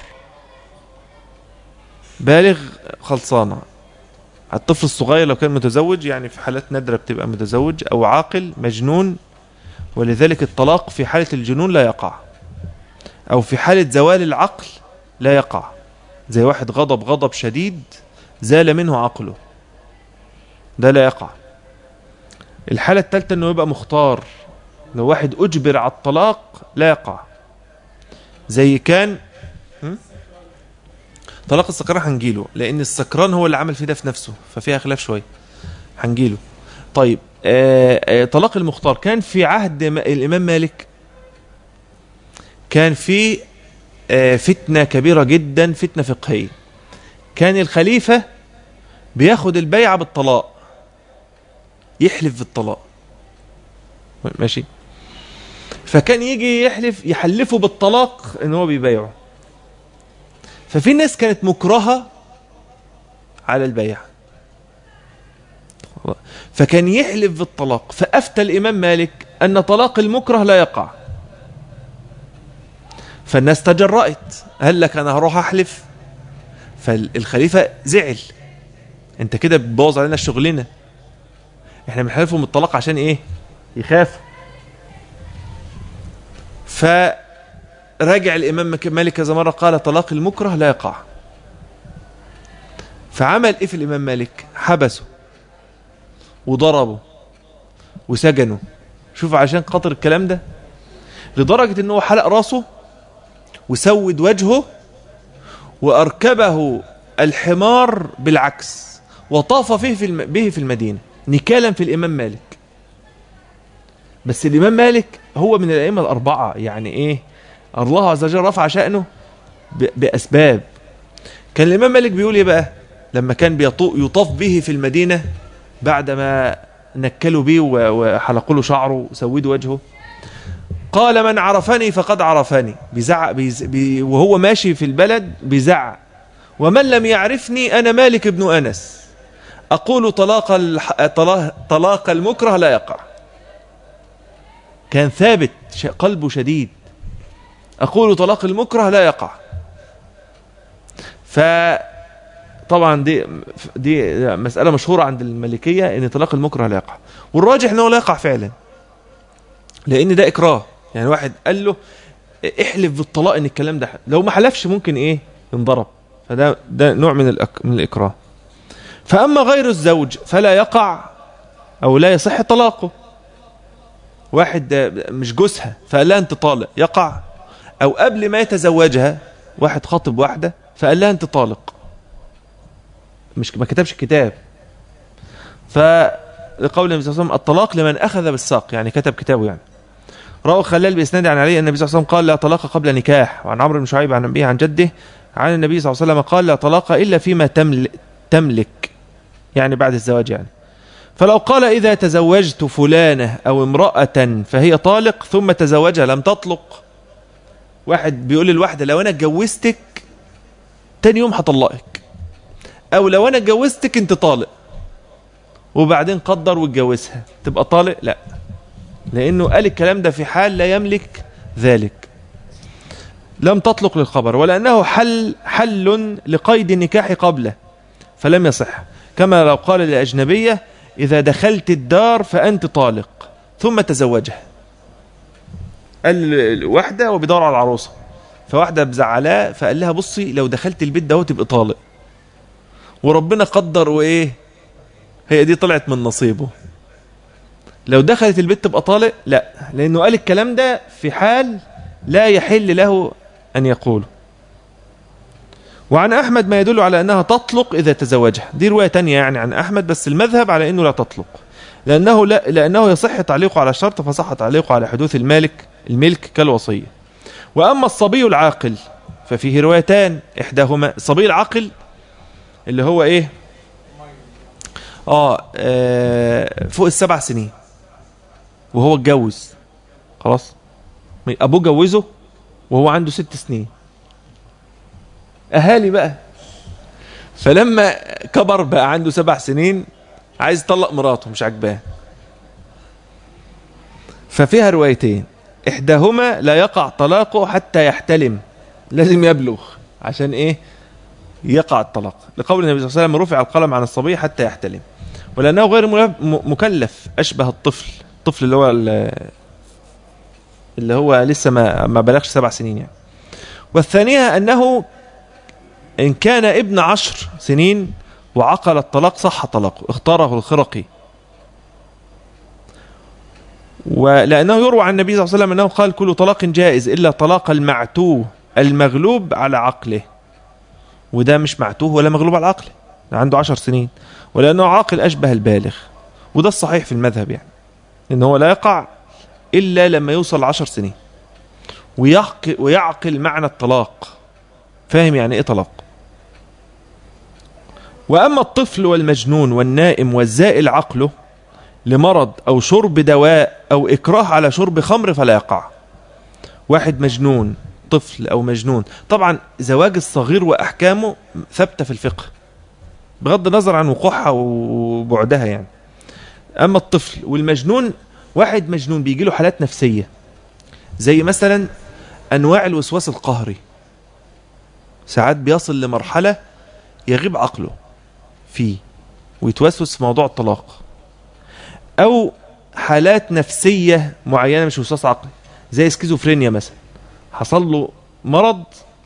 بالغ خلصانة الطفل الصغير لو كان متزوج يعني في حالات نادرة بتبقى متزوج أو عاقل مجنون ولذلك الطلاق في حالة الجنون لا يقع أو في حالة زوال العقل لا يقع زي واحد غضب غضب شديد زال منه عقله ده لا يقع الحالة الثالثة انه يبقى مختار لو واحد اجبر على الطلاق لا يقع زي كان هم؟ طلاق السكران هنجيله لان السكران هو اللي عمل فيه ده في نفسه ففيها خلاف شويه هنجيله طيب آه آه طلاق المختار كان في عهد م- الامام مالك كان في آه فتنه كبيره جدا فتنه فقهيه كان الخليفه بياخد البيعه بالطلاق يحلف بالطلاق ماشي فكان يجي يحلف يحلفه بالطلاق ان هو بيبايعه ففي ناس كانت مكرهه على البيع فكان يحلف بالطلاق فافتى الامام مالك ان طلاق المكره لا يقع فالناس تجرأت قال لك انا هروح احلف فالخليفه زعل انت كده بتبوظ علينا شغلنا احنا بنحلفهم بالطلاق عشان ايه يخافوا فرجع الامام مك- مالك كذا مره قال طلاق المكره لا يقع فعمل ايه في الامام مالك حبسه وضربه وسجنه شوف عشان خاطر الكلام ده لدرجه ان هو حلق راسه وسود وجهه واركبه الحمار بالعكس وطاف فيه في الم... به في المدينه نكالا في الامام مالك بس الامام مالك هو من الائمه الاربعه يعني ايه الله عز وجل رفع شانه ب... باسباب كان الامام مالك بيقول ايه بقى لما كان بيطو... يطاف به في المدينه بعدما نكلوا بيه و- وحلقوا له شعره وسودوا وجهه قال من عرفني فقد عرفني بيزعق بيز... بي... وهو ماشي في البلد بيزعق ومن لم يعرفني انا مالك بن انس اقول طلاق الح... طلاق... طلاق المكره لا يقع كان ثابت ش... قلبه شديد اقول طلاق المكره لا يقع ف طبعا دي دي مسألة مشهورة عند المالكية ان طلاق المكره لا يقع والراجح انه لا يقع فعلا لان ده اكراه يعني واحد قال له احلف بالطلاق ان الكلام ده لو ما حلفش ممكن ايه ينضرب فده ده نوع من الأك من الاكراه فاما غير الزوج فلا يقع او لا يصح طلاقه واحد مش جوزها فقال لها انت طالق يقع او قبل ما يتزوجها واحد خاطب واحده فقال لها انت طالق مش ما كتبش الكتاب فلقول النبي صلى الله عليه وسلم الطلاق لمن اخذ بالساق يعني كتب كتابه يعني روى خلال بإسناد عن علي أن النبي صلى الله عليه وسلم قال لا طلاق قبل نكاح وعن عمرو بن شعيب عن أبيه عن جده عن النبي صلى الله عليه وسلم قال لا طلاق إلا فيما تمل تملك يعني بعد الزواج يعني فلو قال إذا تزوجت فلانة أو امرأة فهي طالق ثم تزوجها لم تطلق واحد بيقول للواحدة لو أنا اتجوزتك تاني يوم هطلقك أو لو أنا اتجوزتك أنت طالق وبعدين قدر واتجوزها تبقى طالق لا لأنه قال الكلام ده في حال لا يملك ذلك لم تطلق للخبر ولأنه حل حل لقيد النكاح قبله فلم يصح كما لو قال للأجنبية إذا دخلت الدار فأنت طالق ثم تزوجها قال واحدة وبيدور على العروسة فواحدة بزعلاه فقال لها بصي لو دخلت البيت ده تبقى طالق وربنا قدر وإيه هي دي طلعت من نصيبه لو دخلت البيت تبقى طالق لا لأنه قال الكلام ده في حال لا يحل له أن يقوله وعن أحمد ما يدل على أنها تطلق إذا تزوجها دي رواية تانية يعني عن أحمد بس المذهب على أنه لا تطلق لأنه, لا لأنه يصح تعليقه على الشرط فصح تعليقه على حدوث المالك الملك كالوصية وأما الصبي العاقل ففيه روايتان إحداهما الصبي العاقل اللي هو إيه آه, آه فوق السبع سنين وهو اتجوز خلاص أبوه جوزه وهو عنده ست سنين أهالي بقى فلما كبر بقى عنده سبع سنين عايز يطلق مراته مش عاجباه ففيها روايتين إحداهما لا يقع طلاقه حتى يحتلم لازم يبلغ عشان إيه يقع الطلاق لقول النبي صلى الله عليه وسلم رفع القلم عن الصبي حتى يحتلم ولأنه غير مكلف أشبه الطفل الطفل اللي هو اللي هو لسه ما ما بلغش سبع سنين يعني والثانية أنه إن كان ابن عشر سنين وعقل الطلاق صح طلاقه اختاره الخرقي ولأنه يروى عن النبي صلى الله عليه وسلم أنه قال كل طلاق جائز إلا طلاق المعتوه المغلوب على عقله وده مش معتوه ولا مغلوب على عقله عنده عشر سنين ولأنه عاقل أشبه البالغ وده الصحيح في المذهب يعني إن هو لا يقع إلا لما يوصل عشر سنين ويعقل, ويعقل معنى الطلاق فاهم يعني إيه طلاق وأما الطفل والمجنون والنائم والزائل عقله لمرض أو شرب دواء أو إكراه على شرب خمر فلا يقع واحد مجنون طفل أو مجنون طبعا زواج الصغير وأحكامه ثابتة في الفقه بغض النظر عن وقوعها وبعدها يعني أما الطفل والمجنون واحد مجنون بيجي له حالات نفسية زي مثلا أنواع الوسواس القهري ساعات بيصل لمرحلة يغيب عقله فيه ويتوسوس في موضوع الطلاق أو حالات نفسية معينة مش وسواس عقلي زي سكيزوفرينيا مثلا حصل له مرض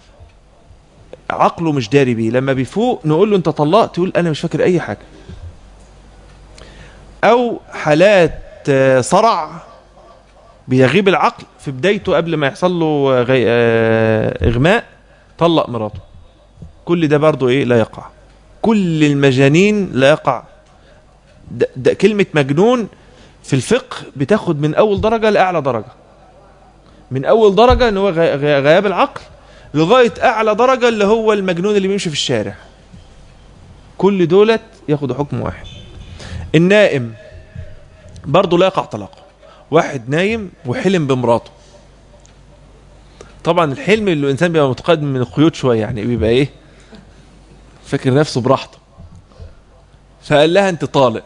عقله مش داري بيه لما بيفوق نقول له انت طلقت يقول انا مش فاكر اي حاجة او حالات صرع بيغيب العقل في بدايته قبل ما يحصل له غي... اغماء طلق مراته كل ده برضو ايه لا يقع كل المجانين لا يقع ده, ده كلمة مجنون في الفقه بتاخد من اول درجة لاعلى درجة من اول درجة ان هو غياب العقل لغاية اعلى درجة اللي هو المجنون اللي بيمشي في الشارع كل دولت ياخدوا حكم واحد النائم برضه لا يقع طلاقه واحد نايم وحلم بمراته طبعا الحلم اللي الانسان بيبقى متقدم من القيود شويه يعني بيبقى ايه فاكر نفسه براحته فقال لها انت طالق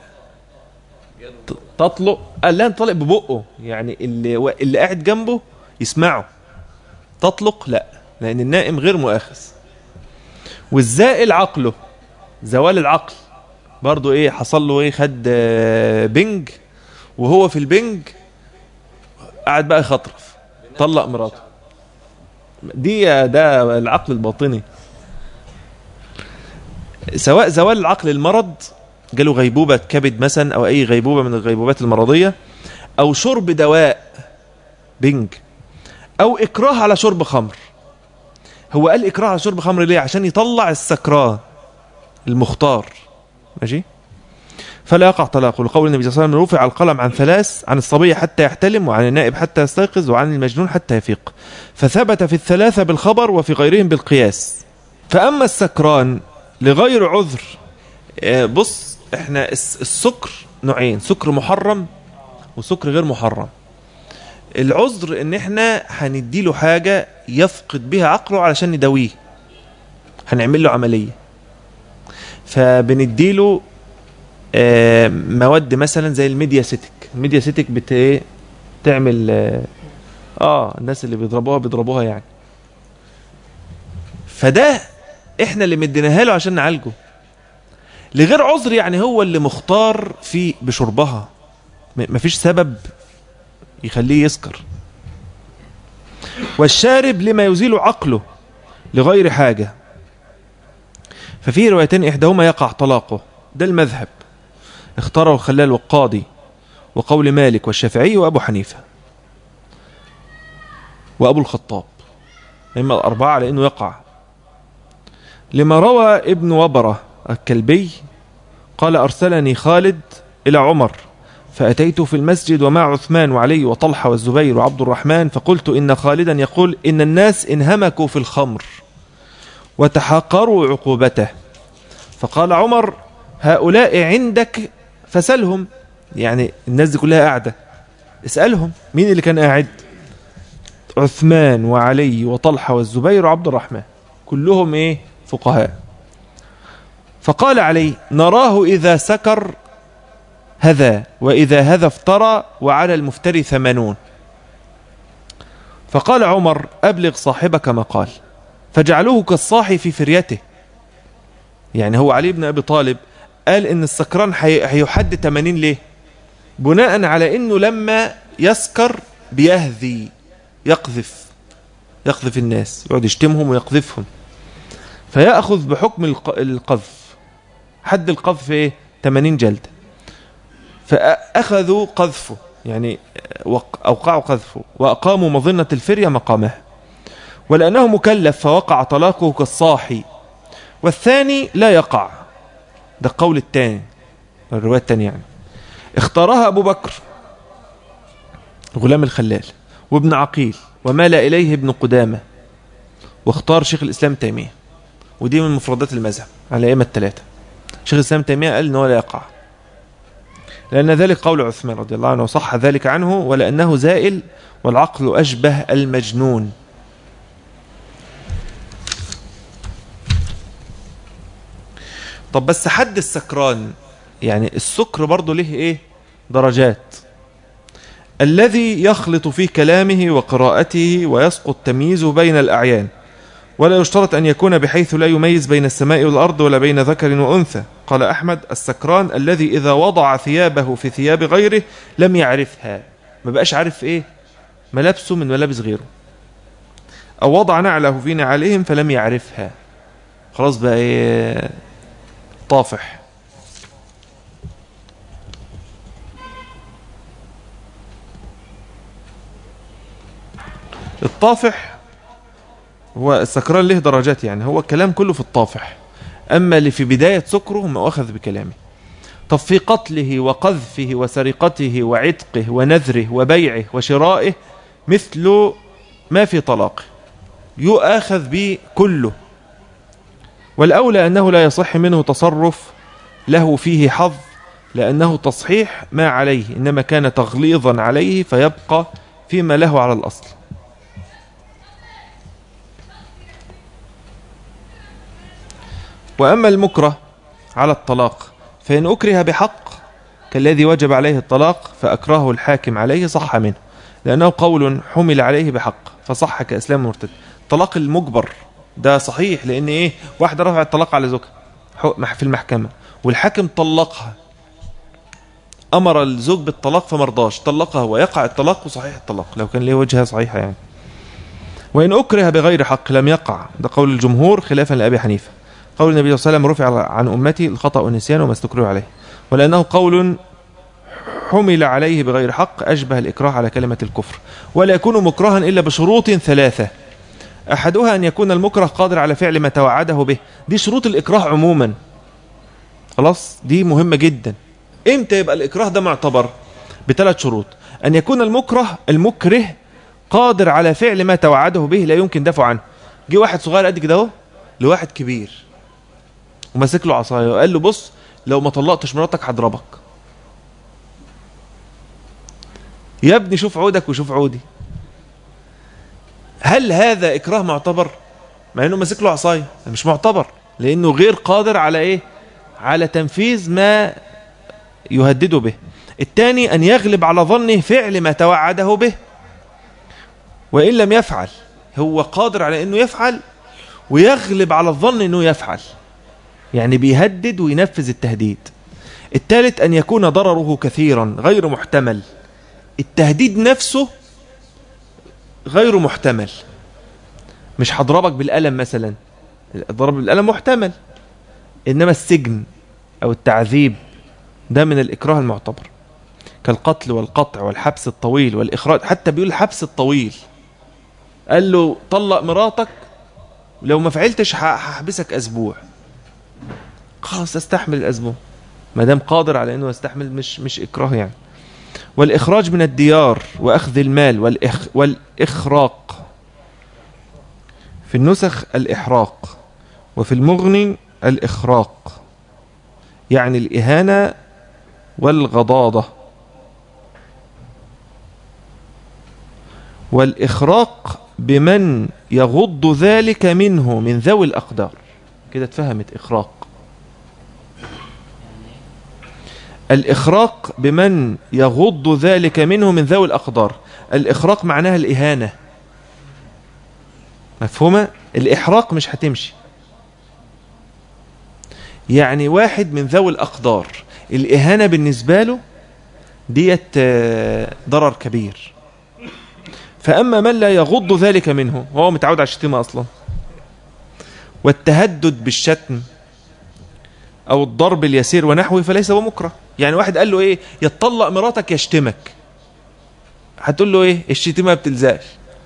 تطلق قال لها انت طالق ببقه يعني اللي اللي قاعد جنبه يسمعه تطلق لا لان النائم غير مؤاخذ والزائل عقله زوال العقل برضه ايه حصل له ايه خد بنج وهو في البنج قاعد بقى يخطرف طلق مراته دي ده العقل الباطني سواء زوال العقل المرض جاله غيبوبة كبد مثلا أو أي غيبوبة من الغيبوبات المرضية أو شرب دواء بنج أو إكراه على شرب خمر هو قال إكراه على شرب خمر ليه عشان يطلع السكران المختار ماشي فلا يقع طلاق لقول النبي صلى الله عليه وسلم رفع القلم عن ثلاث عن الصبي حتى يحتلم وعن النائب حتى يستيقظ وعن المجنون حتى يفيق فثبت في الثلاثة بالخبر وفي غيرهم بالقياس فأما السكران لغير عذر آه، بص احنا الس- السكر نوعين سكر محرم وسكر غير محرم العذر ان احنا هنديله حاجة يفقد بها عقله علشان نداويه هنعمل له عملية فبنديله آه، مواد مثلا زي الميديا سيتك الميديا سيتك بت إيه؟ تعمل اه آه، الناس اللي بيضربوها بيضربوها يعني فده احنا اللي مديناها له عشان نعالجه لغير عذر يعني هو اللي مختار في بشربها م- مفيش سبب يخليه يسكر والشارب لما يزيل عقله لغير حاجة ففي روايتين إحداهما يقع طلاقه ده المذهب اختاره الخلال والقاضي وقول مالك والشافعي وأبو حنيفة وأبو الخطاب إما الأربعة على أنه يقع لما روى ابن وبرة الكلبي قال أرسلني خالد إلى عمر فأتيت في المسجد ومع عثمان وعلي وطلحة والزبير وعبد الرحمن فقلت إن خالدا يقول إن الناس انهمكوا في الخمر وتحاقروا عقوبته فقال عمر هؤلاء عندك فسلهم يعني الناس دي كلها قاعدة اسألهم مين اللي كان قاعد عثمان وعلي وطلحة والزبير وعبد الرحمن كلهم ايه فقهاء فقال علي نراه إذا سكر هذا وإذا هذا افترى وعلى المفتري ثمانون فقال عمر أبلغ صاحبك ما قال فجعلوه كالصاحي في فريته يعني هو علي بن أبي طالب قال إن السكران حي- هيحد 80 ليه بناء على إنه لما يسكر بيهذي يقذف يقذف الناس يقعد يشتمهم ويقذفهم فيأخذ بحكم الق- القذف حد القذف ايه 80 جلدة فأخذوا قذفه يعني وق- أوقعوا قذفه وأقاموا مظنة الفرية مقامه ولأنه مكلف فوقع طلاقه كالصاحي والثاني لا يقع ده القول الثاني الرواية الثانية يعني اختارها أبو بكر غلام الخلال وابن عقيل ومال إليه ابن قدامة واختار شيخ الإسلام تيمية ودي من مفردات المذهب على الأئمة الثلاثة شيخ الإسلام تيمية قال إنه لا يقع لأن ذلك قول عثمان رضي الله عنه وصح ذلك عنه ولأنه زائل والعقل أشبه المجنون طب بس حد السكران يعني السكر برضه له ايه درجات الذي يخلط في كلامه وقراءته ويسقط تمييزه بين الأعيان ولا يشترط أن يكون بحيث لا يميز بين السماء والأرض ولا بين ذكر وأنثى قال أحمد السكران الذي إذا وضع ثيابه في ثياب غيره لم يعرفها ما بقاش عارف إيه ملابسه من ملابس غيره أو وضع نعله في نعالهم فلم يعرفها خلاص بقى إيه طافح الطافح هو السكران له درجات يعني هو الكلام كله في الطافح أما اللي في بداية سكره ما أخذ بكلامه طب في قتله وقذفه وسرقته وعتقه ونذره وبيعه وشرائه مثل ما في طلاقه يؤاخذ به كله والأولى أنه لا يصح منه تصرف له فيه حظ لأنه تصحيح ما عليه إنما كان تغليظا عليه فيبقى فيما له على الأصل وأما المكره على الطلاق فإن أكره بحق كالذي وجب عليه الطلاق فأكرهه الحاكم عليه صح منه لأنه قول حمل عليه بحق فصح كإسلام مرتد طلاق المجبر ده صحيح لأن إيه واحدة رفعت الطلاق على زوجها حق- في المحكمة والحاكم طلقها أمر الزوج بالطلاق فمرضاش طلقها ويقع الطلاق وصحيح الطلاق لو كان ليه وجهة صحيحة يعني وإن أكره بغير حق لم يقع ده قول الجمهور خلافا لأبي حنيفة قول النبي صلى الله عليه وسلم رفع عن أمتي الخطأ والنسيان وما استكرهوا عليه ولأنه قول حمل عليه بغير حق أشبه الإكراه على كلمة الكفر ولا يكون مكرها إلا بشروط ثلاثة أحدها أن يكون المكره قادر على فعل ما توعده به دي شروط الإكراه عموما خلاص دي مهمة جدا امتى يبقى الإكراه ده معتبر بثلاث شروط أن يكون المكره المكره قادر على فعل ما توعده به لا يمكن دفعه عنه جه واحد صغير قد كده اهو لواحد كبير وماسك له عصايه وقال له بص لو ما طلقتش مراتك هضربك يا ابني شوف عودك وشوف عودي هل هذا اكراه معتبر مع انه ماسك له عصايه مش معتبر لانه غير قادر على ايه على تنفيذ ما يهدده به الثاني ان يغلب على ظنه فعل ما توعده به وان لم يفعل هو قادر على انه يفعل ويغلب على الظن انه يفعل يعني بيهدد وينفذ التهديد الثالث ان يكون ضرره كثيرا غير محتمل التهديد نفسه غير محتمل مش هضربك بالقلم مثلا الضرب بالقلم محتمل انما السجن او التعذيب ده من الاكراه المعتبر كالقتل والقطع والحبس الطويل والاخراج حتى بيقول الحبس الطويل قال له طلق مراتك لو ما فعلتش ه- هحبسك اسبوع خلاص استحمل الاسبوع ما دام قادر على انه يستحمل مش مش اكراه يعني والاخراج من الديار واخذ المال والإخ والاخراق في النسخ الاحراق وفي المغني الاخراق يعني الاهانه والغضاضه والإخراق بمن يغض ذلك منه من ذوي الأقدار كده اتفهمت إخراق الإخراق بمن يغض ذلك منه من ذوي الأقدار الإخراق معناها الإهانة مفهومة؟ الإحراق مش هتمشي يعني واحد من ذوي الأقدار الإهانة بالنسبة له ديت آه، ضرر كبير فأما من لا يغض ذلك منه وهو متعود على الشتيمة أصلا والتهدد بالشتم أو الضرب اليسير ونحوه فليس هو مكره يعني واحد قال له إيه يتطلق مراتك يشتمك هتقول له إيه الشتيمة ما بتلزقش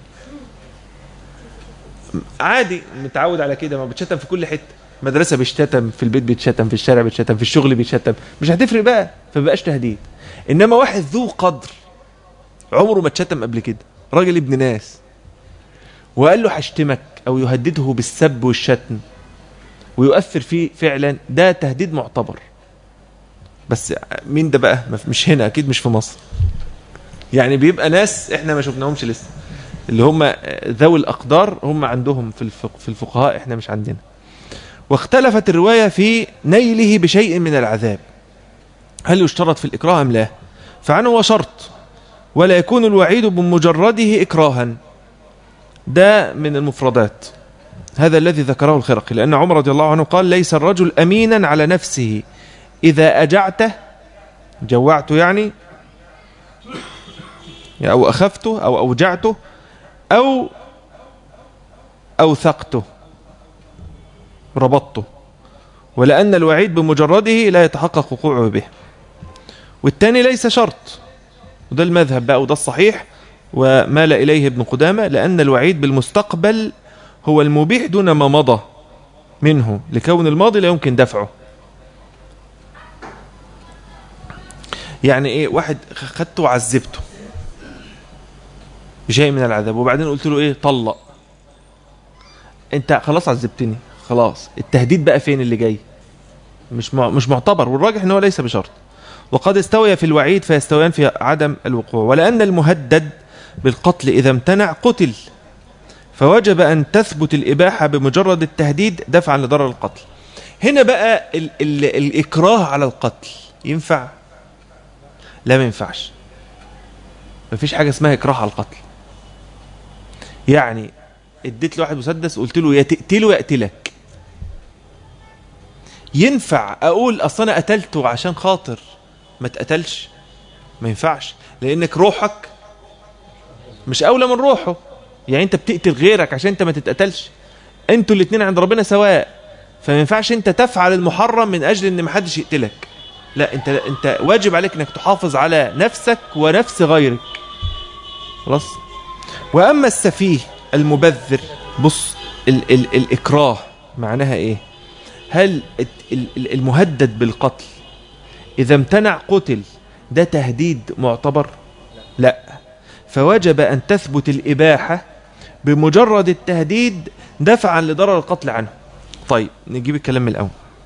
عادي متعود على كده ما بتشتم في كل حتة مدرسة بيشتم في البيت بيتشتم في الشارع بيتشتم في الشغل بيتشتم مش هتفرق بقى فبقاش تهديد إنما واحد ذو قدر عمره ما اتشتم قبل كده راجل ابن ناس وقال له هشتمك او يهدده بالسب والشتم ويؤثر فيه فعلا ده تهديد معتبر بس مين ده بقى مف- مش هنا اكيد مش في مصر يعني بيبقى ناس احنا ما شفناهمش لسه اللي هم ذوي الاقدار هم عندهم في الفق في الفقهاء احنا مش عندنا واختلفت الروايه في نيله بشيء من العذاب هل يشترط في الاكراه ام لا فعنه هو شرط ولا يكون الوعيد بمجرده إكراها ده من المفردات هذا الذي ذكره الخرقي لأن عمر رضي الله عنه قال ليس الرجل أمينا على نفسه إذا أجعته جوعته يعني أو أخفته أو أوجعته أو أوثقته ربطته ولأن الوعيد بمجرده لا يتحقق وقوعه به والثاني ليس شرط وده المذهب بقى وده الصحيح ومال إليه ابن قدامة لأن الوعيد بالمستقبل هو المبيح دون ما مضى منه لكون الماضي لا يمكن دفعه يعني ايه واحد خدته وعذبته بشيء من العذاب وبعدين قلت له ايه طلق انت خلاص عذبتني خلاص التهديد بقى فين اللي جاي مش مع- مش معتبر والراجح ان هو ليس بشرط وقد استوي في الوعيد فيستويان في عدم الوقوع ولأن المهدد بالقتل إذا امتنع قتل فوجب أن تثبت الإباحة بمجرد التهديد دفعا لضرر القتل هنا بقى ال ال الإكراه على القتل ينفع لا ما ينفعش مفيش حاجة اسمها إكراه على القتل يعني اديت لواحد مسدس قلت له يا تقتله يا اقتلك ينفع اقول اصل انا قتلته عشان خاطر ما اتقتلش ما ينفعش لانك روحك مش اولى من روحه يعني انت بتقتل غيرك عشان انت ما تتقتلش انتوا الاثنين عند ربنا سواء فما ينفعش انت تفعل المحرم من اجل ان ما حدش يقتلك لا انت انت واجب عليك انك تحافظ على نفسك ونفس غيرك خلاص واما السفيه المبذر بص ال ال الاكراه معناها ايه هل ال- ال- المهدد بالقتل إذا امتنع قتل ده تهديد معتبر لا فوجب أن تثبت الإباحة بمجرد التهديد دفعا لضرر القتل عنه طيب نجيب الكلام من الأول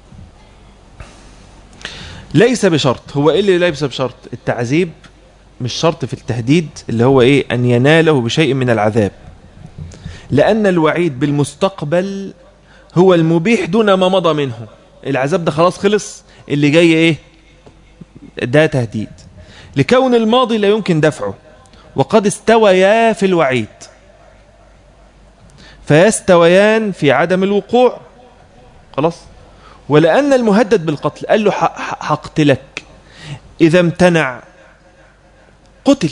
ليس بشرط هو إيه اللي ليس بشرط التعذيب مش شرط في التهديد اللي هو إيه أن يناله بشيء من العذاب لأن الوعيد بالمستقبل هو المبيح دون ما مضى منه العذاب ده خلاص خلص اللي جاي إيه ده تهديد لكون الماضي لا يمكن دفعه وقد استويا في الوعيد فيستويان في عدم الوقوع خلاص ولأن المهدد بالقتل قال له ح- ح- هقتلك إذا امتنع قتل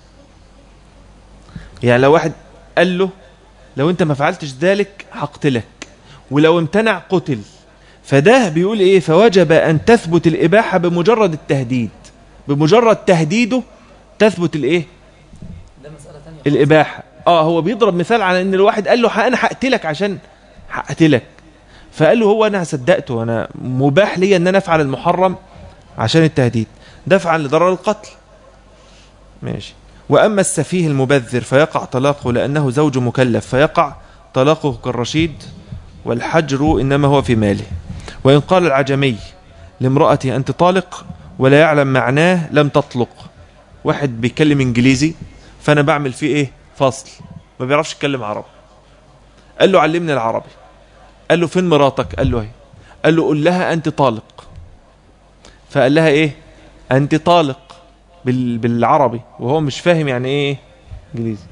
يعني لو واحد قال له لو انت ما فعلتش ذلك هقتلك ولو امتنع قتل فده بيقول ايه فوجب ان تثبت الاباحه بمجرد التهديد بمجرد تهديده تثبت الايه ده مسألة تانية الاباحه اه هو بيضرب مثال على ان الواحد قال له ح- انا هقتلك عشان هقتلك فقال له هو انا صدقته انا مباح لي ان انا افعل المحرم عشان التهديد دفعا لضرر القتل ماشي واما السفيه المبذر فيقع طلاقه لانه زوج مكلف فيقع طلاقه كالرشيد والحجر انما هو في ماله وان قال العجمي لامرأتي انت طالق ولا يعلم معناه لم تطلق واحد بيتكلم انجليزي فانا بعمل فيه ايه فصل ما بيعرفش يتكلم عربي قال له علمني العربي قال له فين مراتك قال له اهي قال له قول لها انت طالق فقال لها ايه انت طالق بال... بالعربي وهو مش فاهم يعني ايه انجليزي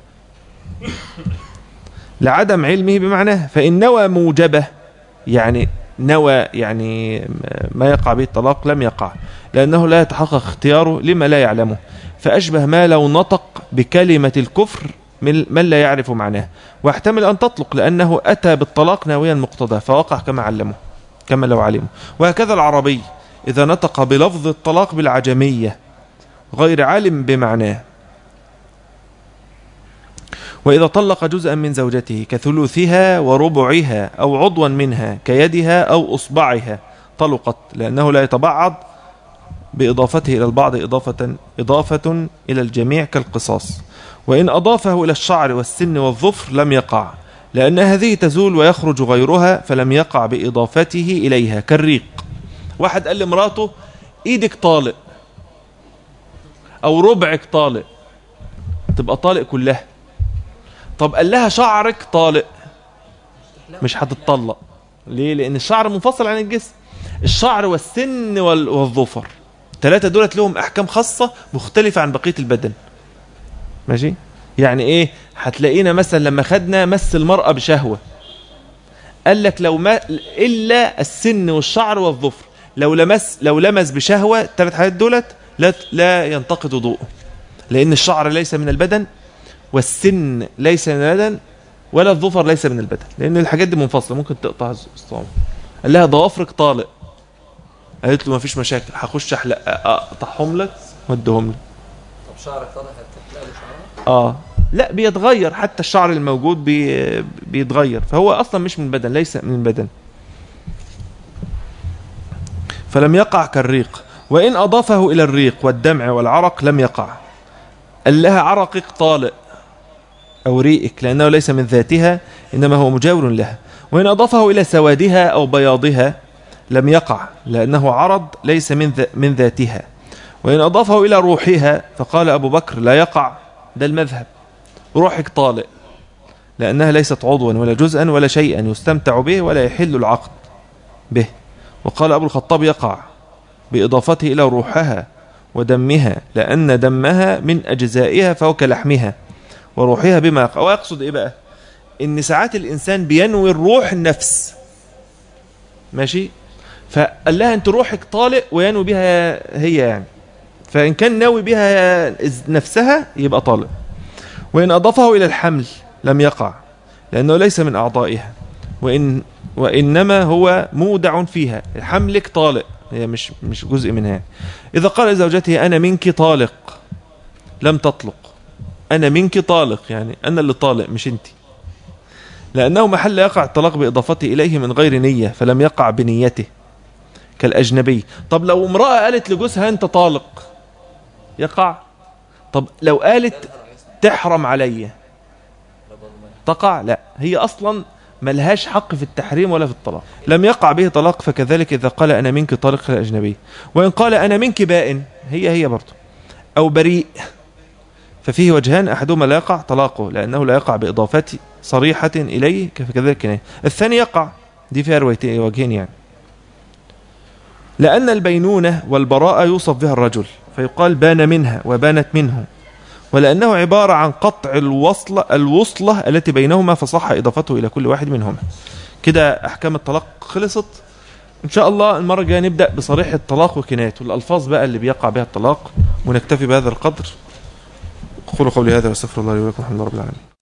لعدم علمه بمعناه فان نوى موجبه يعني نوى يعني ما يقع به الطلاق لم يقع لانه لا يتحقق اختياره لما لا يعلمه فاشبه ما لو نطق بكلمه الكفر من من لا يعرف معناه واحتمل ان تطلق لانه اتى بالطلاق ناويا مقتضاه فوقع كما علمه كما لو علمه وهكذا العربي اذا نطق بلفظ الطلاق بالعجميه غير عالم بمعناه وإذا طلق جزءا من زوجته كثلثها وربعها أو عضوا منها كيدها أو أصبعها طلقت لأنه لا يتبعض بإضافته إلى البعض إضافة, إضافة إلى الجميع كالقصاص وإن أضافه إلى الشعر والسن والظفر لم يقع لأن هذه تزول ويخرج غيرها فلم يقع بإضافته إليها كالريق واحد قال لمراته إيدك طالق أو ربعك طالق تبقى طالق كلها طب قال لها شعرك طالق مش هتتطلق ليه لان الشعر منفصل عن الجسم الشعر والسن وال- والظفر ثلاثة دولت لهم احكام خاصة مختلفة عن بقية البدن ماشي يعني ايه هتلاقينا مثلا لما خدنا مس المرأة بشهوة قال لك لو ما الا السن والشعر والظفر لو لمس لو لمس بشهوة الثلاث حاجات دولت لا لا ينتقد وضوءه لان الشعر ليس من البدن والسن ليس من البدن ولا الظفر ليس من البدن لان الحاجات دي منفصله ممكن تقطع الصوم قال لها ضوافرك طالق قالت له ما فيش مشاكل هخش احلق اقطعهم لك واديهم لك طب شعرك طالع هتحلق له شعرك اه لا بيتغير حتى الشعر الموجود بي بيتغير فهو اصلا مش من البدن ليس من البدن فلم يقع كالريق وان اضافه الى الريق والدمع والعرق لم يقع قال لها عرقك طالق او ريقك لانه ليس من ذاتها انما هو مجاور لها وان اضافه الى سوادها او بياضها لم يقع لانه عرض ليس من ذ- من ذاتها وإن أضافه إلى روحها فقال أبو بكر لا يقع ده المذهب روحك طالق لأنها ليست عضوا ولا جزءا ولا شيئا يستمتع به ولا يحل العقد به وقال أبو الخطاب يقع بإضافته إلى روحها ودمها لأن دمها من أجزائها فهو كلحمها وروحها بما يقع ويقصد إيه بقى إن ساعات الإنسان بينوي الروح النفس ماشي فقال لها أنت روحك طالق وينوي بها هي يعني فإن كان ناوي بها نفسها يبقى طالق وإن أضافه إلى الحمل لم يقع لأنه ليس من أعضائها وإن وإنما هو مودع فيها حملك طالق هي مش مش جزء منها إذا قال لزوجته أنا منك طالق لم تطلق أنا منك طالق يعني أنا اللي طالق مش أنت لأنه محل يقع الطلاق بإضافته إليه من غير نية فلم يقع بنيته كالأجنبي طب لو امرأة قالت لجوزها أنت طالق يقع طب لو قالت تحرم عليا تقع لا هي أصلا ملهاش حق في التحريم ولا في الطلاق لم يقع به طلاق فكذلك إذا قال أنا منك طالق الأجنبي وإن قال أنا منك بائن هي هي برضه أو بريء ففيه وجهان أحدهما لا يقع طلاقه لأنه لا يقع بإضافة صريحة إليه كذلك كناية الثاني يقع دي فيها رويتين وجهين يعني لأن البينونة والبراءة يوصف بها الرجل فيقال بان منها وبانت منه ولأنه عبارة عن قطع الوصلة, الوصلة التي بينهما فصح إضافته إلى كل واحد منهما كده أحكام الطلاق خلصت إن شاء الله المرة الجاية نبدأ بصريح الطلاق وكنايته الألفاظ بقى اللي بيقع بها الطلاق ونكتفي بهذا القدر قولوا قولي هذا واستغفر الله لي ولكم الحمد لله رب العالمين